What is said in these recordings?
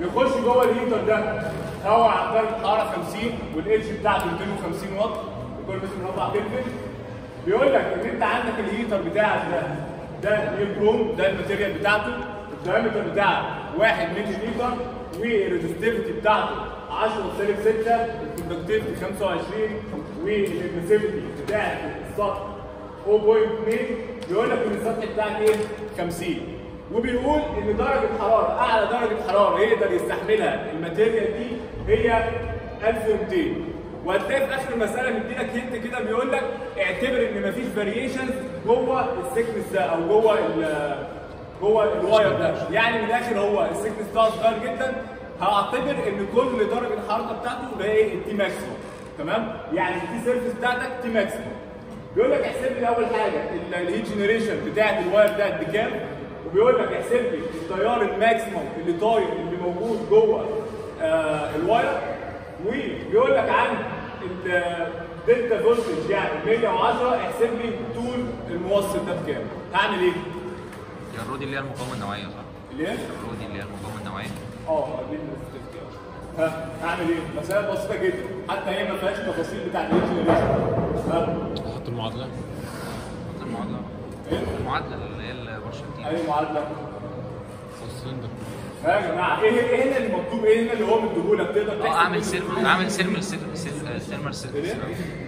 بيخش جوه الهيتر ده هواء عن درجه حراره 50 والاتش بتاعته 250 واط لكل متر مربع كلفن بيقول لك ان انت عندك الهيتر بتاعك ده ده نيوكروم ده الماتيريال بتاعته الدايمتر بتاعك 1 مللي لتر والريزستيفيتي بتاعته 10 سالب 6 الكوندكتيفيتي 25 والادمسيفيتي بتاعت السطح 0.2 بيقول لك ان السطح بتاعك ايه 50 وبيقول ان درجه حراره اعلى درجه حراره يقدر يستحملها الماتيريال دي هي 1200 وهتلاقي في اخر المساله مديلك هنت كده بيقول لك اعتبر ان مفيش فاريشنز جوه السكنس ده او جوه ال جوه الواير ده يعني من الاخر هو السكنس بتاعه صغير جدا هعتبر ان كل درجه الحراره بتاعته ده ايه التي ماكسيموم تمام يعني التي سيرفيس بتاعتك تي ماكسيموم بيقول لك احسب لي اول حاجه الهيت جنريشن بتاعت الواير ده قد كام وبيقول لك احسب لي التيار الماكسيموم اللي طاير اللي موجود جوه آه الواير وبيقول لك عن الدلتا فولتج يعني 110 احسب لي طول الموصل ده بكام هعمل ايه؟ هي الرودي اللي هي المقاومه النوعيه صح؟ اللي هي؟ الرودي اللي هي المقاومه النوعيه اه دي الريزستيف ها هعمل ايه؟ مسائل بسيطه جدا حتى هي ما فيهاش التفاصيل بتاعت الهيت جنريشن ها حط المعادله المعادله ايه؟ المعادله اللي هي البرشلتين اي معادله السلندر ها يا جماعه ايه ايه هنا المطلوب ايه هنا اللي هو مديهولك تقدر اه تحسب اعمل منه سيرم اعمل سيرم سيرم سيرم سيرم إيه؟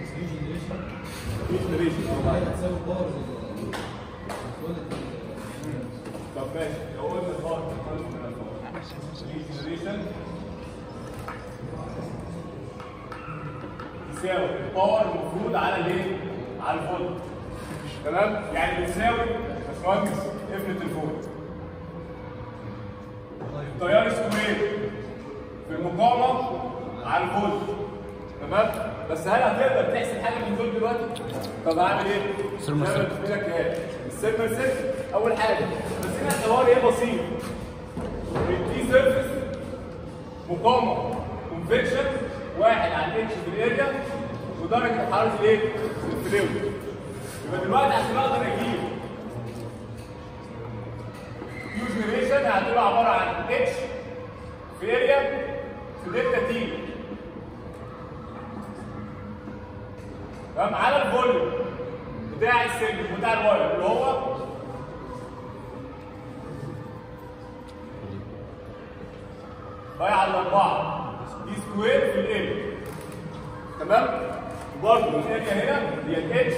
heat generation. طب ماشي لو قلنا الباور heat generation يساوي الباور المفروض على الايه؟ على الفولت تمام؟ يعني بتساوي باشمهندس افرض الفولت التيار اسمه ايه؟ في المقاومه على الفولت تمام؟ بس هل هتقدر تحسب حاجه من دول دلوقتي؟ طب هعمل ايه؟ سيرمر زي ما سيركت. قلت لك ايه؟ السيرمر سيركت اول حاجه بس هنا الحوار ايه بسيط الدي سيرفيس مقاومه كونفكشن واحد على الاتش في الاريا ودرجه حراره الايه؟ الفلويد يبقى دلوقتي عشان اقدر اجيب يو جنريشن هتبقى عباره عن اتش في اريا في دلتا تي تمام على الفوليوم بتاع السلك بتاع الواير اللي هو باي على الاربعه دي سكوير في الاريا تمام برضه الاريا هنا هي الاتش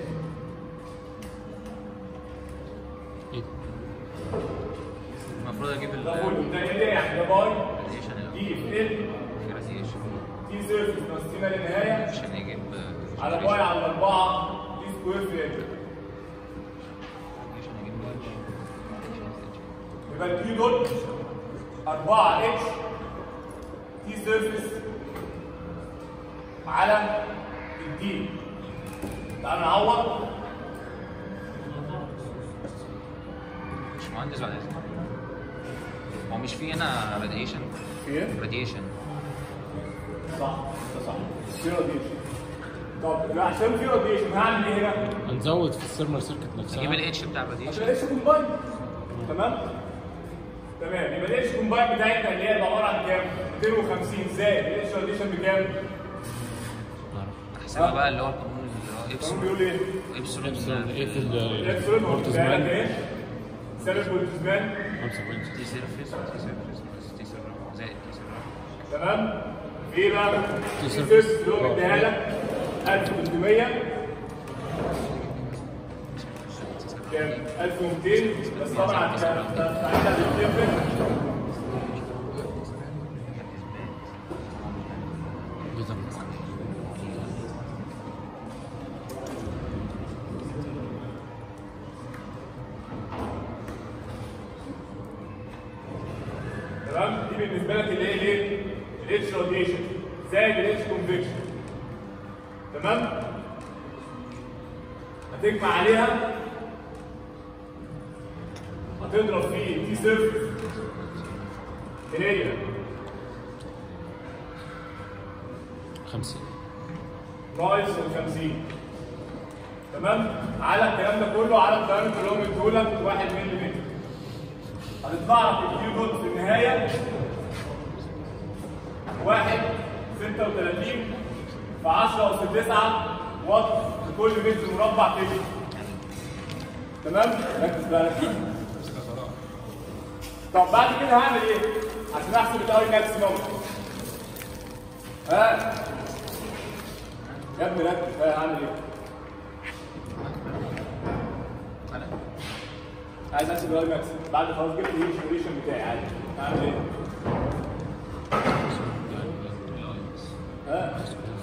ايه المفروض اجيب ال ده فوليوم ده اريا يعني ده باي radiation دي في ال radiation دي سيرفيس مقسمه للنهايه عشان يجيب على باي على الاربعه دي سكوير في اريا عشان يجيب يبقى الكيو دوت 4 اتش تي سيرفيس على الدي تعال نعوض مش مهندس بعد اذنك هو مش في هنا راديشن في ايه؟ راديشن صح ده صح في راديشن طب لا، عشان في راديشن هعمل ايه هنا؟ هنزود في السيرمر سيركت نفسها اجيب الاتش بتاع عشان الراديشن الاتش كومباين تمام؟ تمام يبقى الاتش كومباين بتاعتنا اللي هي عباره عن كام؟ 250 زائد الاتش راديشن بكام؟ احسبها بقى اللي هو القانون اللي هو القانون ابسلون بيقول ايه؟ ابسلون ابسلون ايه في الابسلون هو بتاعك البورتزمان ايه؟ سالب بولتزمان 5.6 تي سيرفيس تي سيرفيس بلس تي سيرفيس زائد تي سيرفيس تمام في ايه بقى تي في سيرفيس. سيرفيس اللي هو مديها لك 1300 كام 1200 بس طبعا ساعتها بتفرق تمام دي بالنسبه لك اللي هي الايه الاتش راديشن زائد الاتش كونفكشن تمام هتجمع عليها هتضرب في تي سيرفيس اللي هي 50 ناقص ال 50 تمام على الكلام ده كله على الدايمتر اللي هو مديهولك 1 ملم هتطلع لك الكيو دوت في النهايه واحد 36 في 10 أس 9 واط لكل متر مربع كده تمام؟ ركز بقى ركز. طب بعد كده هعمل ايه؟ عشان احسب الاي ماكسيموم ها يا ابني ركز ها هعمل ايه؟ انا عايز احسب الاي ماكسيموم بعد خلاص جبت الانشوريشن بتاعي عادي هعمل ايه؟ ها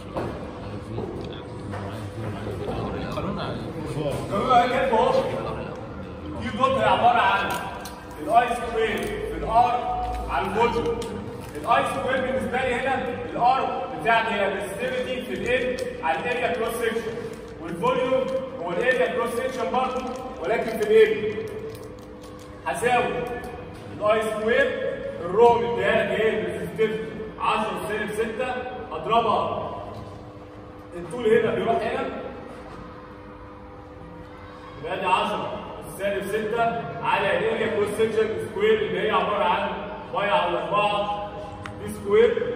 قانون هو كاتب اهو في جزء عباره عن الاي سكوير في الار على الفوليوم الاي سكوير بالنسبه لي هنا الار بتاعتي هي الريزستيفيتي في الان على الاريا كروس سكشن والفوليوم هو الاريا كروس سكشن برضه ولكن في الاريا هساوي الاي سكوير الرو مديها لك ايه الريزستيفيتي 10 سالب 6 اضربها الطول هنا بيروح هنا يبقى دي 10 سالب 6 على الاريا كروس سكشن سكوير اللي هي عباره عن باي على 4 دي سكوير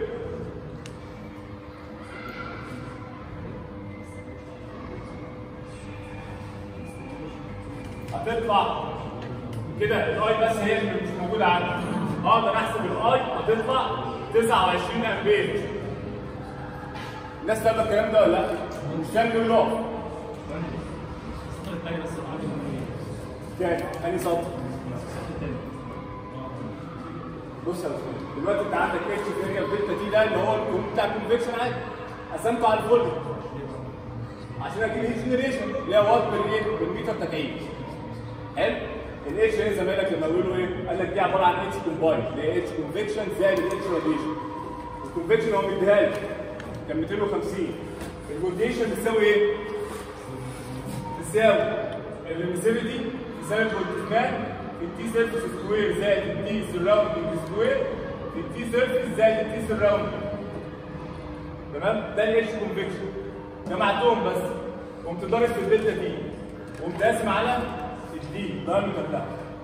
هتطلع كده الاي بس هي اللي مش موجوده عندي اقدر احسب الاي هتطلع 29 امبير الناس فاهمه الكلام ده ولا لا؟ مش فاهم يقول له كام؟ انهي سطر؟ بص يا دكتور دلوقتي انت عندك اتش في اريا دلتا تي ده اللي هو الكون بتاع الكونفكشن عادي قسمته على الفوليوم عشان اجيب هيت جنريشن اللي هي وات بالايه؟ بالمتر تكعيب حلو؟ الاتش هنا زمايلك لما بيقولوا ايه؟ قال لك دي عباره عن اتش كومباين اللي هي اتش كونفكشن زائد الاتش راديشن الكونفكشن هو مديها لك كان 250 الراديشن بتساوي ايه؟ تساوي الريمسيفيتي تساوي البولتيكان في التي سيرفيس سكوير زائد التي سراوندنج سكوير في التي سيرفيس زائد التي سراوندنج تمام ده الاتش كونفكشن جمعتهم بس قمت ضارب في الدلتا دي قمت قاسم على الدي الدايمتر ده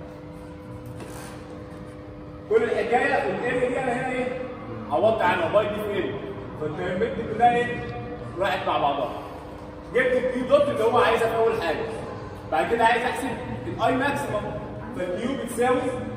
كل الحكايه الاريا دي انا هنا ايه عوضت عنها باي دي في اريا فالترمت دي كلها ايه راحت مع بعضها جبت الكيو دوت اللي هو عايزها في اول حاجه بعد كده عايز احسب الاي ماكسيمم فالكيو بتساوي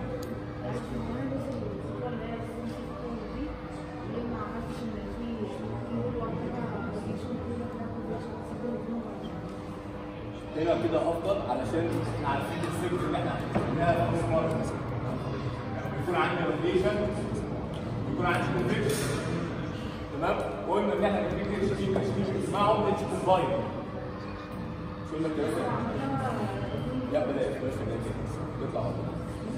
هنا كده افضل علشان احنا عارفين السيرفس اللي احنا عملناها في اول مره يكون عندي ريليشن يكون عندي كونفكشن تمام وقلنا ان احنا بنجيب اتش بي واتش بي بنسمعهم اتش كومباين شو لك كده لا بلاش بلاش كده يطلع غلط.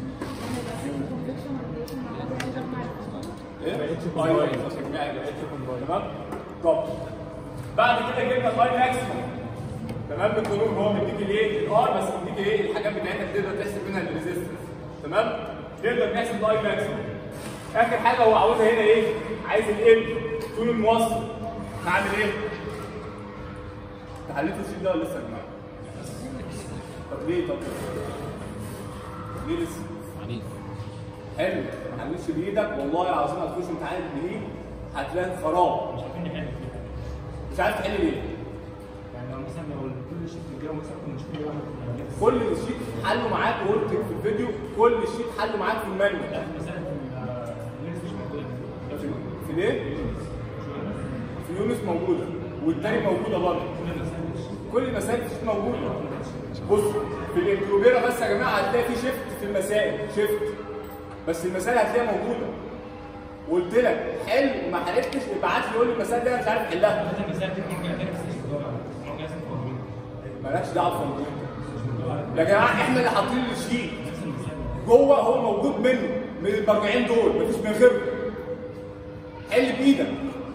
ايه؟ ايوه ايوه بس تجميع يبقى اتش كومباين تمام؟ طب بعد كده جبنا الاي ماكسيموم تمام بالقانون هو مديك الايه؟ الار بس مديك ايه؟ الحاجات بتاعتك تقدر تحسب منها الريزيستنس تمام؟ نقدر نحسب الاي ماكسيموم اخر حاجه هو عاوزها هنا ايه؟ عايز ال طول الموصل هعمل ايه؟ انت حليت الشيت ده ولا لسه يا جماعه؟ طب ليه طب؟ ليه لسه؟ عنيف حلو ما حلتش بايدك والله العظيم هتخش امتحان بايد هتلاقي خراب مش عارفين نحل مش عارف تحل ليه؟ يعني لو مثلا لو كل شيء في الجو مثلا كنا نشوف واحد كنا نجيب كل الشيت حله معاك وقلت في الفيديو كل الشيت حله معاك في المانيوال مثلا في اللينس مش موجوده في في ليه؟ في يونس موجوده والتاني موجوده برضه كل المسائل في الشيت موجوده بص في الانتروبيرا بس يا جماعه هتلاقي في شيفت في المسائل شيفت بس المسائل هتلاقيها موجوده وقلت لك حل وما حلتش ابعت لي قول لي المسائل دي انا مش عارف احلها مثلا مثال كده مرجع تاني بس مش موجود مرجع اسمه موجود مالكش دعوه بالفندق يا جماعه احنا اللي حاطين الشيت نفس المثال جوه هو موجود منه من المرجعين دول مفيش من غيره حل بايدك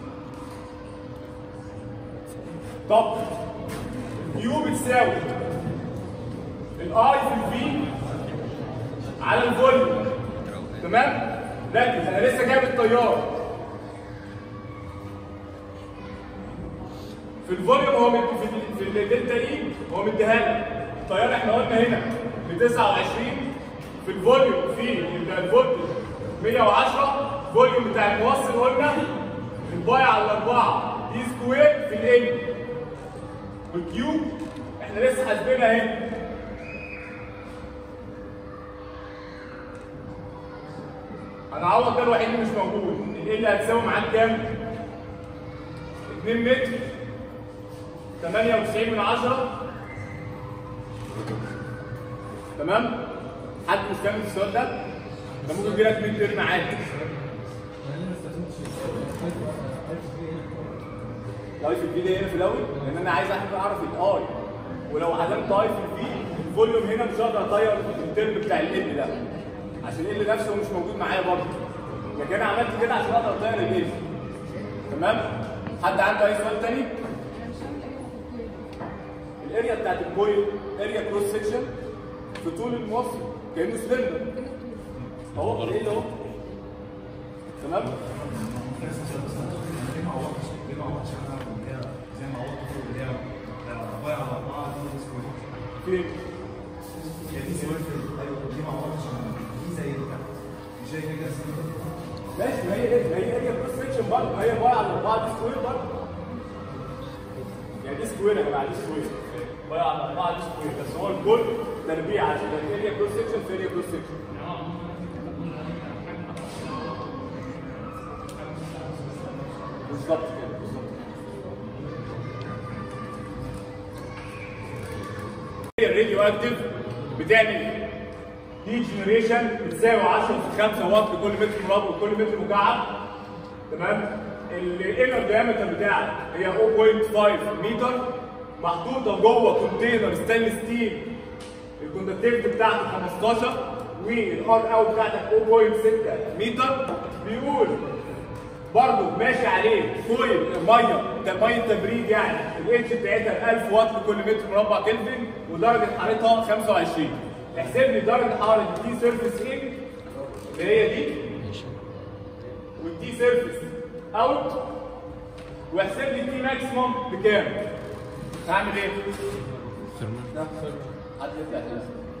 طب يو بتساوي الاي في الفي على الفوليوم تمام ركز انا لسه جايب التيار في الفوليوم هو مد- في ال- في الدلتا اي هو مديها لك التيار احنا قلنا هنا ب 29 في الفوليوم في يبقى الفولت 110 الفوليوم بتاع الموصل قلنا الباي على الاربعه دي سكوير في الان والكيوب احنا لسه حاسبينها اهي هنعوض ده الوحيد اللي مش موجود ال اللي هتساوي معاك كام؟ 2 متر 98 من 10 تمام؟ حد مش فاهم السؤال ده؟ ده ممكن يجيلك من ترم عادي الاي في الفي ده هنا في الاول لان انا عايز احنا اعرف الاي ولو عدمت اي في الفي الفوليوم هنا مش هقدر اطير الترم بتاع ال ده عشان ال نفسه مش موجود معايا برضه لكن انا عملت كده عشان اقدر اطير ال تمام حد عنده اي سؤال تاني الاريا بتاعت الكويل اريا كروس سكشن في طول الموصل كانه سلندر اهو ايه اللي اهو تمام فين ماشي ما هي ايه ما هي اريا كروس سكشن برضه هي باي على اربعه دي سكوير برضه يعني دي سكوير يا جماعه دي سكوير باي على اربعه دي سكوير بس هو الكل تربيع عشان الاريا كروس سكشن في اريا كروس سكشن بالظبط كده بالظبط هي الراديو اكتيف بتعمل دي جنريشن بتساوي 10 في 5 واط لكل متر مربع وكل متر مكعب تمام الانر دايمتر بتاعك هي 0.5 متر محطوطه جوه كونتينر ستانلس ستيل الكوندكتيفيتي بتاعته 15 والار اوت بتاعتك 0.6 متر بيقول برضه ماشي عليه فويل ميه ده ميه تبريد يعني الاتش بتاعتها 1000 واط لكل متر مربع كلفن ودرجه حرارتها 25 احسب لي درجه حراره التي سيرفيس ان اللي هي دي والتي سيرفيس اوت واحسب لي التي ماكسيموم بكام؟ هعمل ايه؟ ثيرمال حد يفتح كده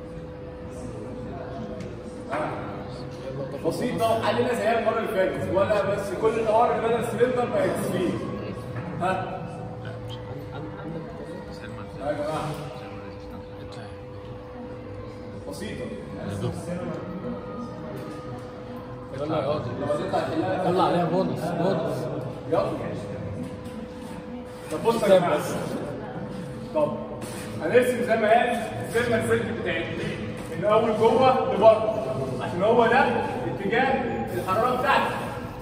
بسيطة وحلينا زيها المرة اللي فاتت ولا بس كل الحوار اللي بدل السلندر بقت سليم ها يا جماعة بسيطة يلا يا قاضي لما تطلع تحلها يلا عليها بونص بونص يلا طب بص يا جماعه طب هنرسم زي ما قال السيرما السلك بتاعتنا من اول جوه لبره عشان هو ده اتجاه الحراره بتاعتي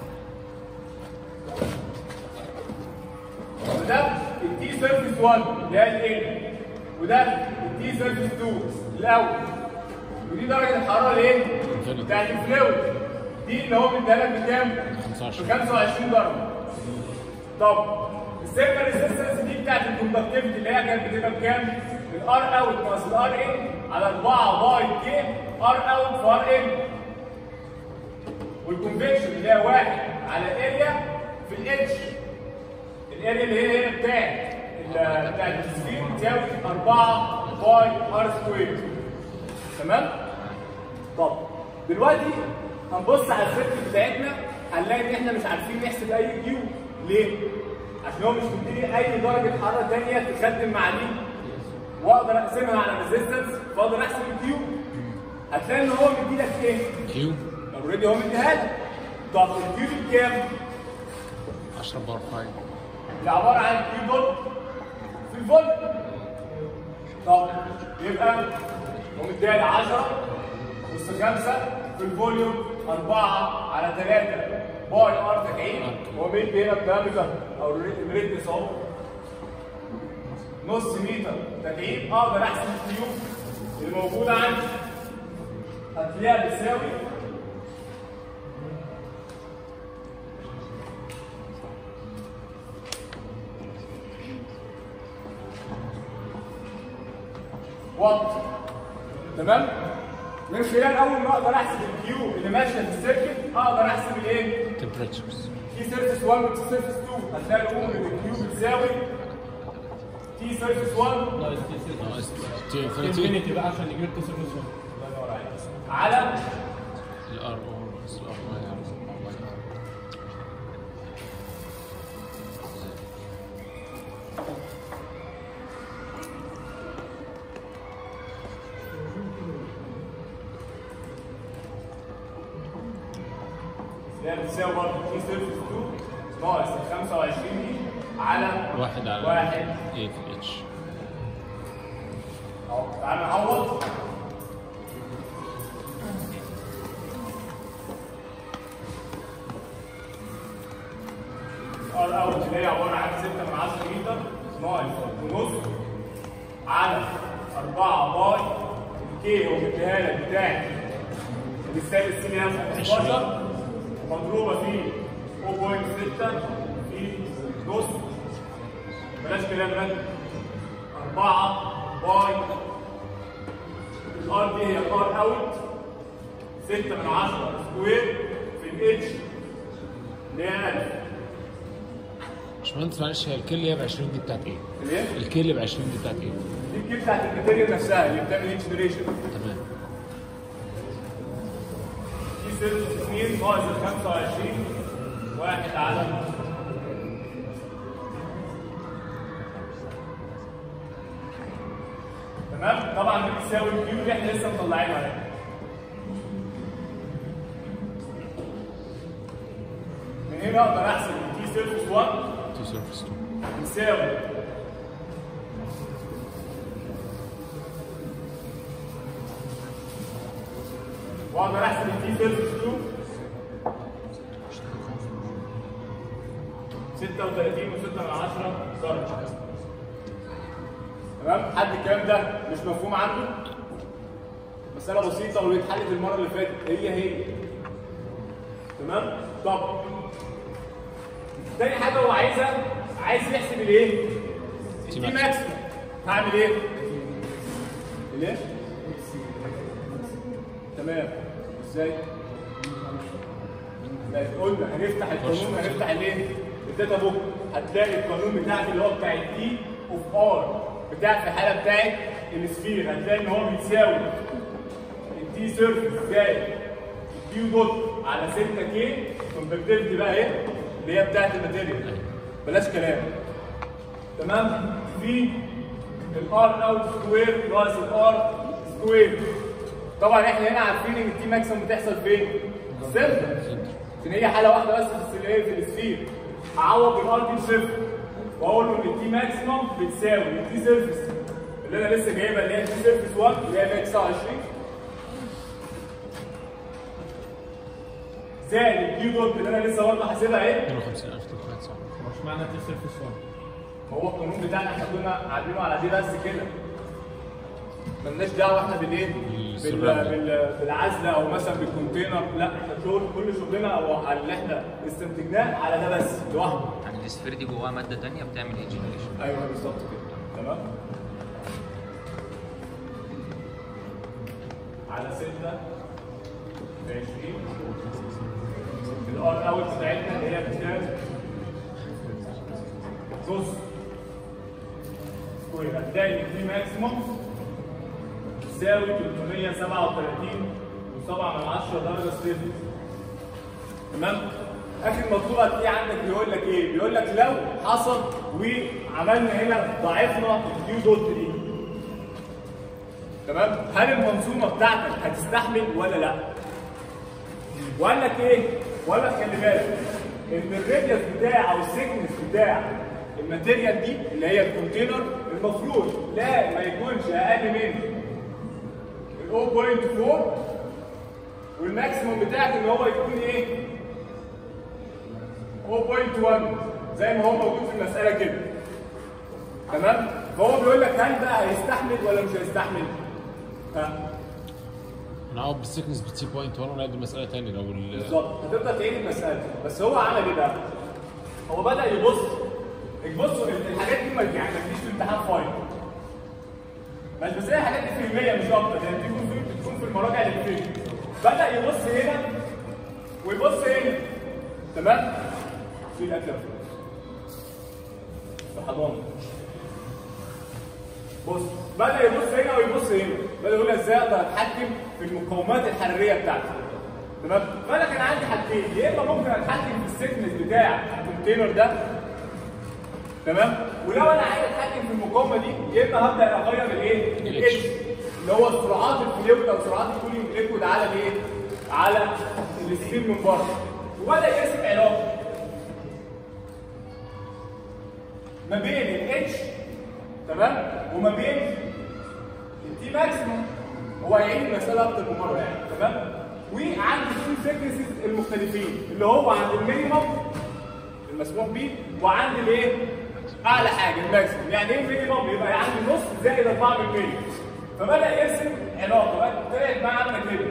وده التي سيرفيس 1 اللي هي الايه وده التي سيرفيس 2 الاول ودي درجه الحراره الايه بتاعت الفلويد دي اللي هو مديها لك بكام؟ 25. ب 25 درجه طب السيرفر ريزيستنس دي بتاعت الكوندكتيفيتي اللي هي كانت بتبقى بكام؟ الار اوت ناقص الار ان على 4 باي كي ار اوت في ار ان والكونفكشن اللي هي 1 على اريا في الاتش الاريا اللي هي هنا بتاعت ال- بتاعت السفير بتساوي 4 باي ار سكوير تمام؟ طب دلوقتي هنبص على السيركت بتاعتنا هنلاقي ان احنا مش عارفين نحسب اي كيو ليه؟ عشان هو مش مديني اي درجه حراره ثانيه تخدم مع دي واقدر اقسمها على ريزيستنس فاقدر احسب الكيو هتلاقي ان هو مديلك ايه؟ كيو اوريدي هو مديها لك طب الكيو دي بكام؟ 10 بار 5 اللي عباره عن كيو دوت في الفولت طب يبقى هو مديها لي 10 أس 5 في الفوليوم 4 على 3 باي ار تكعيب هو مدي هنا الدايمتر او الريدنس اهو نص متر تكعيب اقدر احسب الكيو اللي موجوده عندي هتلاقيها بتساوي واط تمام من خلال اول ما اقدر احسب الكيو اللي ماشيه في السيركت اقدر احسب الايه temperatures تي سيرفيس 1 وتي سيرفيس 2 هتلاقي الام ان الكيو بتساوي تي سيرفيس 1 ناقص تي 30 انفينيتي بقى عشان يجيب الكسر على الار او ناقص الار واي اللي هي بتساوي برضه تي سيرفيس 2 ناقص ال 25 دي على واحد على واحد ايه في الاتش اهو تعالى نعوض ار اوت اللي هي عباره عن 6 من 10 متر ناقص ونص على 4 باي الكي هو مديها لك بتاعت بالسالب السي اللي هي 15 مضروبه في 0.6 في نص بلاش كلام رد 4 باي الار دي هي ار اوت 6 من 10 سكوير في الاتش اللي هي 1000 باشمهندس معلش هي الكل اللي هي ب 20 دي بتاعت ايه؟ ليه؟ الكل اللي ب 20 دي بتاعت ايه؟ دي الكيب بتاعت الماتيريال نفسها اللي بتعمل هيت جنريشن تمام دي سيرفس 2 ناقص ال 25 واحد على تمام طبعا دي بتساوي الكيو اللي احنا لسه مطلعينها اهي من هنا اقدر احسب التي سيرفس 1 تو سيرفيس 2 يساوي واقدر احسب التي سيرفيس 2 36 و6 من 10 درجه تمام حد الكلام ده مش مفهوم عنده مسألة بسيطة واللي اتحلت المرة اللي فاتت هي هي تمام طب تاني حاجة هو عايزها عايز يحسب الايه؟ تي التي ماكس. ماكس هعمل ايه؟ الايه؟ تمام ازاي؟ لا، قلنا هنفتح القانون هنفتح الايه؟ الداتا بوك هتلاقي القانون بتاعك اللي هو بتاع الدي اوف ار بتاع في الحاله بتاعت السفير هتلاقي ان هو بيساوي التي سيرفيس زائد الكيو دوت على 6 كي كونفكتيفيتي بقى ايه؟ اللي هي بتاعت الماتيريال بلاش كلام تمام في الار اوت سكوير ناقص الار سكوير طبعا احنا هنا عارفين ان التي ماكسيمم بتحصل فين؟ في السنتر عشان هي حاله واحده بس في السليه في السفير هعوض بالار دي بصفر واقول له ان التي ماكسيمم بتساوي التي سيرفيس اللي انا لسه جايبها اللي هي التي سيرفيس 1 اللي هي 129 زائد الكيو دوت اللي انا لسه برضه حاسبها ايه 52309 مش معنى تي سيرفيس 1 هو القانون بتاعنا احنا كنا عاملينه على دي بس كده ملناش دعوه احنا بالايه؟ بال... بالسرعة. بال... بالعزله او مثلا بالكونتينر لا احنا شغل كل شغلنا او على اللي احنا استنتجناه على ده بس لوحده يعني السفير دي جواها ماده ثانيه بتعمل هيت جنريشن ايوه بالظبط كده تمام على 6 في 20 الار اوت بتاعتنا اللي هي بتساوي نص سكوير هتلاقي ان دي ماكسيموم تساوي 337 و7 من 10 درجه سيلسيوس تمام اخر مطلوب هتلاقيه عندك بيقول لك ايه بيقول لك لو حصل وعملنا هنا ضاعفنا الكيو دوت دي تمام هل المنظومه بتاعتك هتستحمل ولا لا وقال لك ايه وقال لك خلي بالك ان الراديوس بتاع او السيكنس بتاع الماتيريال دي اللي هي الكونتينر المفروض لا ما يكونش اقل من ال 0.4 والماكسيموم بتاعك ان هو يكون ايه 0.1 زي ما هو موجود في المساله كده تمام فهو بيقول لك هل بقى هيستحمل ولا مش هيستحمل ها نعوض بالسكنس بتي بوينت 1 ونعيد المساله تاني لو ال بالظبط هتبدا تعيد المساله بس هو عمل ايه بقى هو بدا يبص بصوا الحاجات دي ما يعني ما تجيش في امتحان فاينل بس بس هي الحاجات دي فهميه مش اكتر يعني بتكون في بتكون في المراجع اللي بتفهم بدا يبص هنا ويبص هنا تمام في الاكل يا فلوس. في حضانه بص بدا يبص هنا ويبص هنا بدا يقول ازاي اقدر اتحكم في المقاومات الحراريه بتاعتي تمام فانا كان عندي حاجتين يا اما ممكن اتحكم في السكنس بتاع الكونتينر ده تمام ولو انا عايز اتحكم في المقاومه دي يا اما هبدا اغير الايه الاتش اللي هو سرعات الفلويد او سرعات الكولينج ليكويد على الايه على الستيم من بره وبدا يرسم علاقه ما بين الاتش تمام وما بين التي ماكسيموم هو هيعيد المساله اكتر من مره يعني تمام وعند التو سيكنسز المختلفين اللي هو عند المينيمم المسموح بيه وعند الايه؟ اعلى حاجه الماكسيموم يعني ايه مينيمم؟ يبقى عند نص زائد 4 من 100 فبدا يرسم علاقه بقى طلعت معاه عامله كده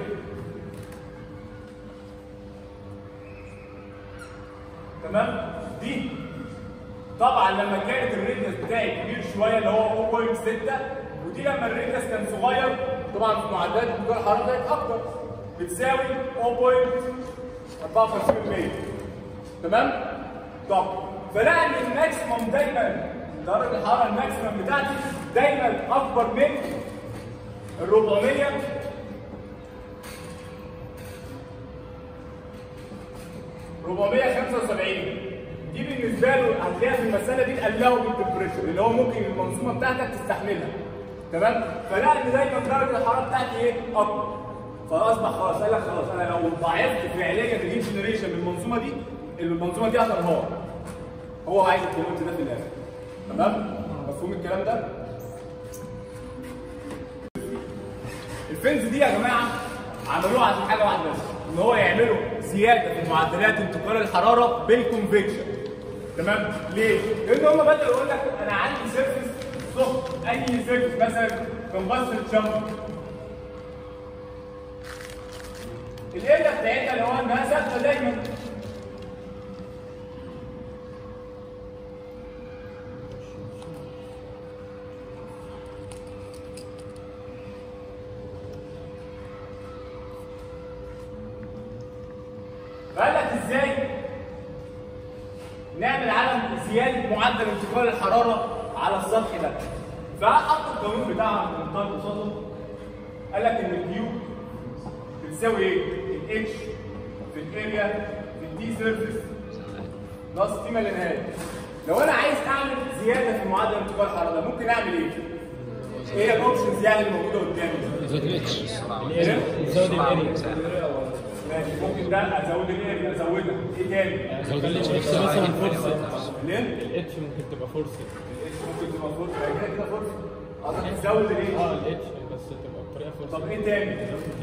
تمام؟ دي طبعا لما كانت الريديوس بتاعي كبير شويه اللي هو 0.6 ودي لما الريديوس كان صغير طبعا في معدلات انتقال الحراره بتاعت اكتر بتساوي 0.54% تمام؟ طب فلقى ان الماكسيموم دايما درجه الحراره الماكسيموم بتاعتي دايما اكبر من ال 400 475 دي بالنسبه له هتلاقيها في المساله دي قلقوا بالتمبريتشر اللي هو ممكن المنظومه بتاعتك تستحملها تمام فلا ان دايما درجه الحراره بتاعتي ايه اكبر فاصبح خلاص قال لك خلاص انا لو ضعفت فعليا الهيت جنريشن بالمنظومه دي المنظومه دي هتنهار هو عايز الكومنت ده في الاخر تمام مفهوم الكلام ده الفنز دي يا جماعه عملوها عشان حاجه واحده بس ان هو يعملوا زياده في معدلات انتقال الحراره بالكونفكشن تمام ليه؟ لان هم بدأوا يقول لك انا عندي سيرفيس سخن اي سيرفيس مثلا كومباستر شامبر القله بتاعتها اللي هو انها ثابته دايما فقال لك ازاي نعمل علم زياده معدل انتقال الحراره على السطح ده فحط القانون بتاعها بمنتهى البساطه قال لك ان الكيو بتساوي ايه؟ الاتش في الاريا في الدي سيرفيس ناقص تي مليانات لو انا عايز اعمل زياده في معدل انتقال الحراره ده ممكن اعمل ايه؟ ايه هي الاوبشنز يعني الموجوده قدامي؟ زود الاتش زود ماشي ممكن ده ازود الاريا ازودها ايه تاني؟ زود الاتش نفس مثلا فرصه ليه؟ الاتش ممكن تبقى فرصه الاتش ممكن تبقى فرصه هي كده كده فرصه قصدك تزود الايه؟ اه الاتش بس تبقى بطريقه فرصه طب ايه تاني؟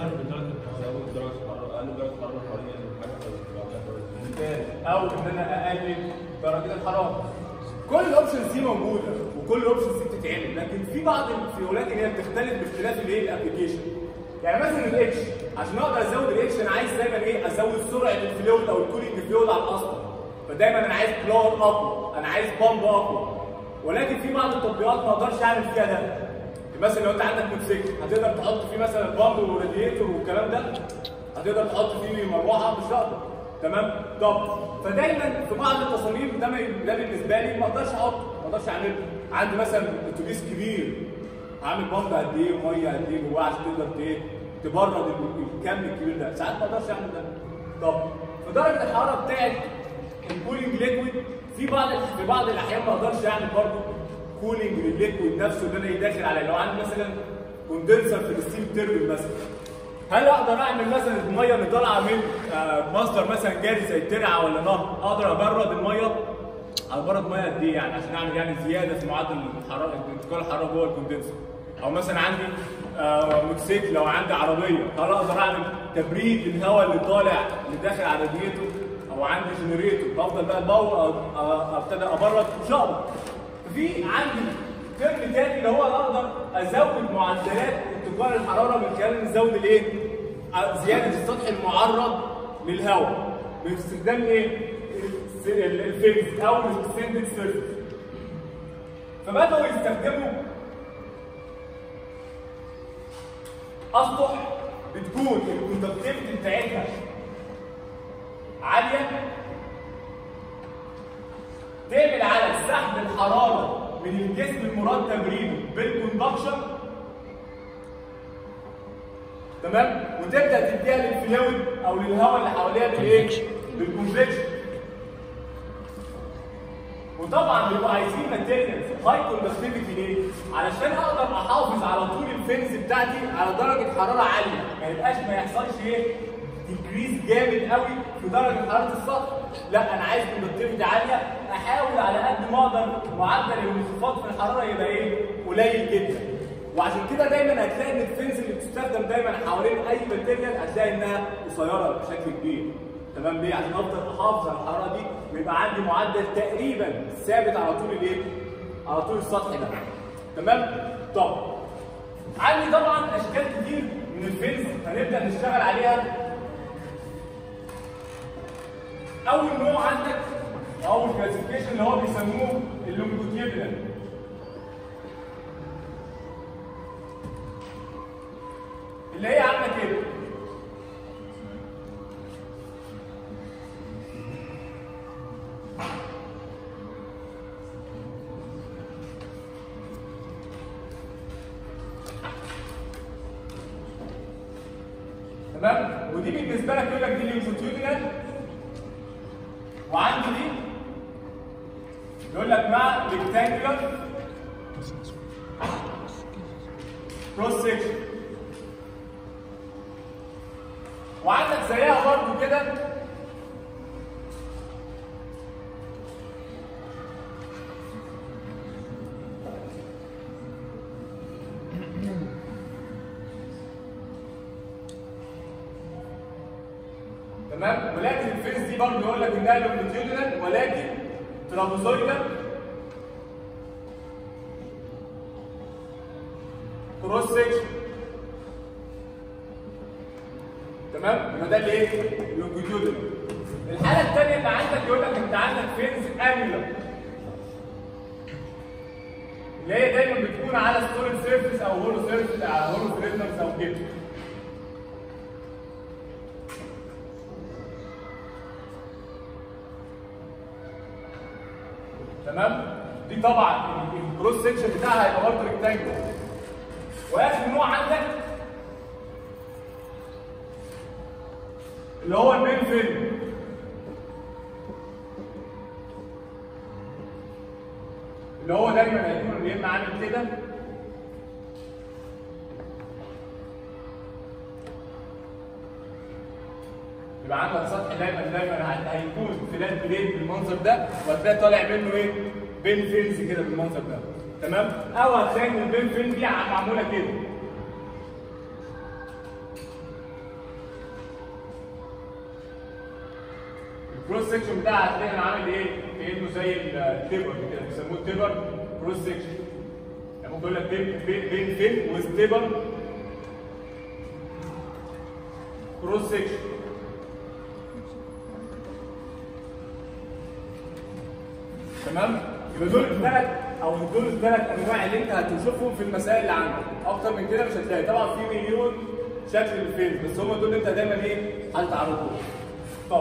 ممتاز او ان انا اقلل درجه الحراره كل الاوبشنز دي موجوده وكل الاوبشنز دي بتتعمل لكن في بعض الفيولات اللي هي بتختلف باختلاف الايه الابلكيشن يعني مثلا الاتش عشان اقدر ازود الاتش انا عايز دايما ايه ازود سرعه الفلويد او الكولينج فلويد على الاصل فدايما انا عايز بلور اقوى انا عايز بامب اقوى ولكن في بعض التطبيقات ما اقدرش اعمل فيها ده مثلا لو انت عندك موتوسيكل هتقدر تحط فيه مثلا بامب وراديتور والكلام ده هتقدر تحط فيه مروحه مش هقدر تمام طب فدايما في بعض التصاميم ده ما- ده بالنسبه لي ما اقدرش احط ما اقدرش اعمله عندي مثلا اتوبيس كبير هعمل بامب قد ايه وميه قد ايه جواه عشان تقدر ت- ايه تبرد ال- الكم الكبير ده ساعات ما اقدرش اعمل ده طب فدرجه الحراره بتاعت الكولينج ليكويد في بعض في بعض الاحيان ما اقدرش اعمل برضه كولينج للليكويد نفسه اللي انا يدخل عليه لو عندي مثلا كوندنسر في الستيم تيربل مثلا هل اقدر اعمل مثلا الميه اللي طالعه من آه، مصدر مثلا جاري زي ترعه ولا نهر اقدر ابرد الميه ابرد ميه قد ايه يعني عشان اعمل يعني زياده في معدل الحراره انتقال الحراره جوه الكوندنسر او مثلا عندي آه، موتوسيكل او عندي عربيه هل اقدر اعمل تبريد للهواء اللي طالع اللي داخل على راديتور او عندي جنريتور بفضل بقى الباور ابتدي ابرد مش هقدر في عندي ترم تاني اللي هو اقدر ازود معدلات انتقال الحراره من خلال نزود الايه؟ آه، زياده السطح المعرض للهواء باستخدام ايه؟ الس- ال- الفيز او السندد سيرفيس فبداوا يستخدموا اسطح بتكون الكوندكتيفيتي بتاعتها عاليه تعمل على سحب الحراره من الجسم المراد تبريده بالكوندكشن تمام وتبدا تديها للفلويد او للهواء اللي حواليها بالايه؟ بالكونفكشن وطبعا بيبقوا عايزين ماتيريالز هاي كوندكتيفيتي ليه؟ علشان اقدر احافظ على طول الفنز بتاعتي على درجه حراره عاليه ما يبقاش ما يحصلش ايه؟ انكريز جامد قوي في درجه حراره السطح لا انا عايز كوندكتيفيتي عاليه احاول على قد ما اقدر معدل الانخفاض في الحراره يبقى ايه قليل جدا وعشان كده دايما هتلاقي ان الفنس اللي بتستخدم دايما حوالين اي ماتيريال هتلاقي انها قصيره بشكل كبير تمام ليه؟ عشان افضل احافظ على الحراره دي ويبقى عندي معدل تقريبا ثابت على طول الايه؟ على طول السطح ده تمام؟ طب عندي طبعا اشكال كتير من الفنس هنبدا نشتغل عليها اول نوع عندك اول كلاسيفيكيشن اللي هو بيسموه اللونجيتيودنال اللي هي عامله كده تمام ودي بالنسبه لك يقول لك دي اللونجيتيودنال وعندي دي يقول لك مع ريكتانجولار كروس سيكشن وعندك زيها برضو كده تمام ولكن الفيس دي برضه يقول لك انها لونجيتيودنال ولكن ترابيزويدال كروس سيكشن تمام يبقى ده الايه؟ لونجيتيودنال الحاله الثانيه اللي عندك يقول لك انت عندك فينز انيولار اللي هي دايما بتكون على ستورج سيرفيس او هولو سيرفيس او هولو سيرفيس او كده تمام دي طبعا الكروس سيكشن بتاعها هيبقى برضه ريكتانجل واخر نوع عندك اللي هو المين فيلم اللي هو دايما هيكون يا اما عامل كده يبقى عندك سطح دايما دايما هيكون فلات بليد بالمنظر ده وهتلاقي طالع منه ايه؟ بين فينز كده بالمنظر ده تمام؟ او هتلاقي ان البين فين دي معموله كده الكروس سكشن بتاعها هتلاقي انا عامل ايه؟ كانه زي التيبر كده بيسموه التيبر كروس سكشن يعني ممكن يقول لك بين بين فين وستيبر كروس سكشن تمام يبقى دول الثلاث او دول الثلاث انواع اللي انت هتشوفهم في المسائل اللي عندك اكتر من كده مش هتلاقي طبعا في مليون شكل للفيلم بس هم دول اللي انت دايما ايه هتعرضهم طب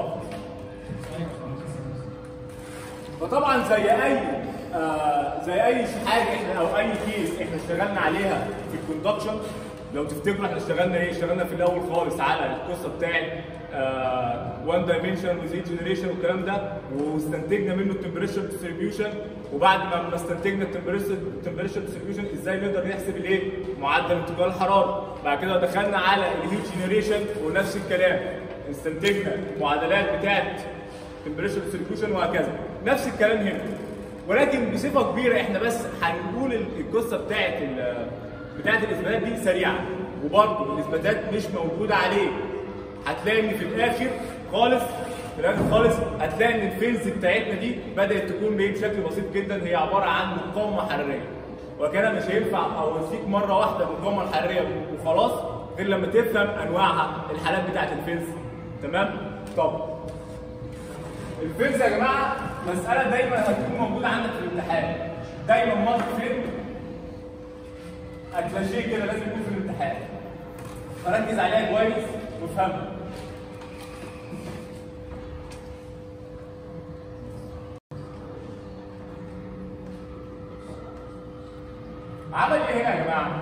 فطبعا زي اي آه زي اي حاجه احنا او اي كيس احنا اشتغلنا عليها في الكوندكشن لو تفتكروا احنا اشتغلنا ايه؟ اشتغلنا في الاول خالص على القصه بتاعت وان دايمنشن وزي جنريشن والكلام ده واستنتجنا منه التمبريتشر ديستريبيوشن وبعد ما استنتجنا التمبريتشر ديستريبيوشن ازاي نقدر نحسب الايه؟ معدل انتقال الحراره بعد كده دخلنا على الهيت جنريشن ونفس الكلام استنتجنا المعادلات بتاعت التمبريتشر ديستريبيوشن وهكذا نفس الكلام هنا ولكن بصفه كبيره احنا بس هنقول القصه بتاعت بتاعت الاثباتات دي سريعه وبرضه الاثباتات مش موجوده عليه هتلاقي ان في الاخر خالص في الاخر خالص هتلاقي ان الفيلز بتاعتنا دي بدات تكون بايه بشكل بسيط جدا هي عباره عن مقاومه حراريه وكان مش هينفع اوصيك مره واحده المقاومه الحراريه وخلاص غير لما تفهم انواعها الحالات بتاعت الفيلز تمام طب الفيلز يا جماعه مساله دايما هتكون موجوده عندك في الامتحان دايما مارك فين اكلاشيه كده لازم يكون في الامتحان فركز عليها كويس وافهمها عمل ايه هنا يا جماعه؟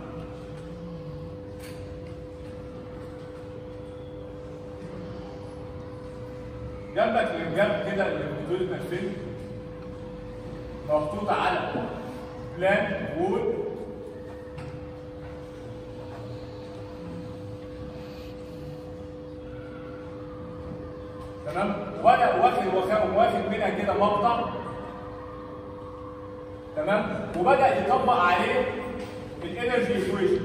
جنبك الجنب كده اللي بتقول الفيلم محطوطه على بلان وول تمام ولا واخد واخد واخد منها كده مقطع تمام وبدا يطبق عليه الانرجي ايكويشن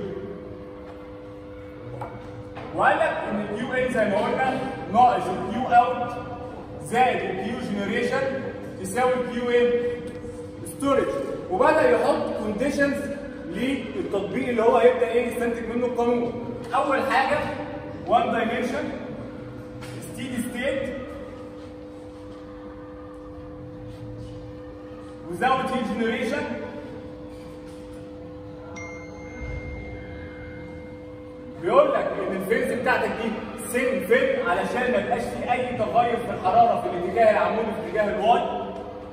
وقال لك ان الكيو ان زي ما قلنا ناقص الكيو اوت زائد الكيو جنريشن تساوي الكيو ان ستورج وبدا يحط كونديشنز للتطبيق اللي هو هيبدا ايه يستنتج منه القانون اول حاجه 1 دايمنشن ستيدي ستيت without heat generation بيقول لك ان الفيز بتاعتك دي سين فين علشان ما يبقاش في اي تغير في الحراره في الاتجاه العمودي في اتجاه الواي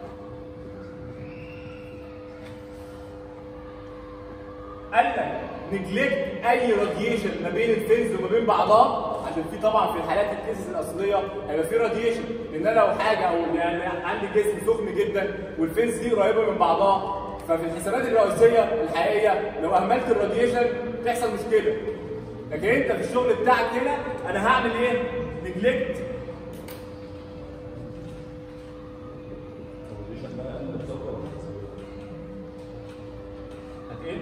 قال لك نجلكت اي راديشن ما بين الفينز وما بين بعضها عشان في طبعا في الحالات الكيسز الاصليه هيبقى في راديشن لان انا لو حاجه او يعني عندي جسم سخن جدا والفينز دي قريبه من بعضها ففي الحسابات الرئيسيه الحقيقيه لو اهملت الراديشن تحصل مشكله لكن انت في الشغل بتاعك هنا انا هعمل ايه؟ نجلكت هتقل؟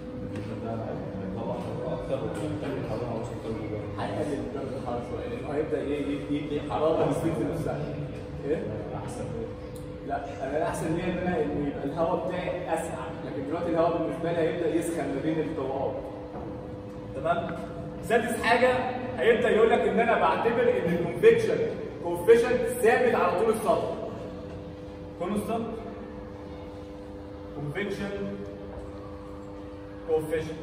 هيقلل درجه الحراره شويه لانه هيبدا ايه يدي حراره للفيلم نفسها ايه؟ احسن لا انا الاحسن ليا ان انا إن يبقى الهواء بتاعي اسرع لكن دلوقتي الهواء بالنسبه لي هيبدا يسخن ما بين الطبقات تمام سادس حاجه هيبدا يقول لك ان انا بعتبر ان الكونفكشن كوفيشنت ثابت على طول السطح كونستانت كونفكشن كوفيشنت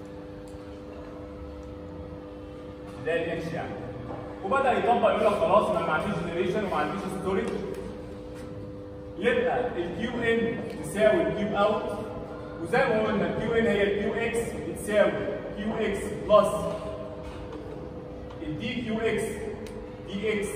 ده الاتش يعني وبدا يطبق يقول لك خلاص انا ما عنديش جنريشن وما عنديش ستورج يبقى الكيو ان تساوي الكيو اوت وزي ما قلنا الكيو ان هي الكيو اكس بتساوي كيو اكس بلس الدي كيو اكس دي اكس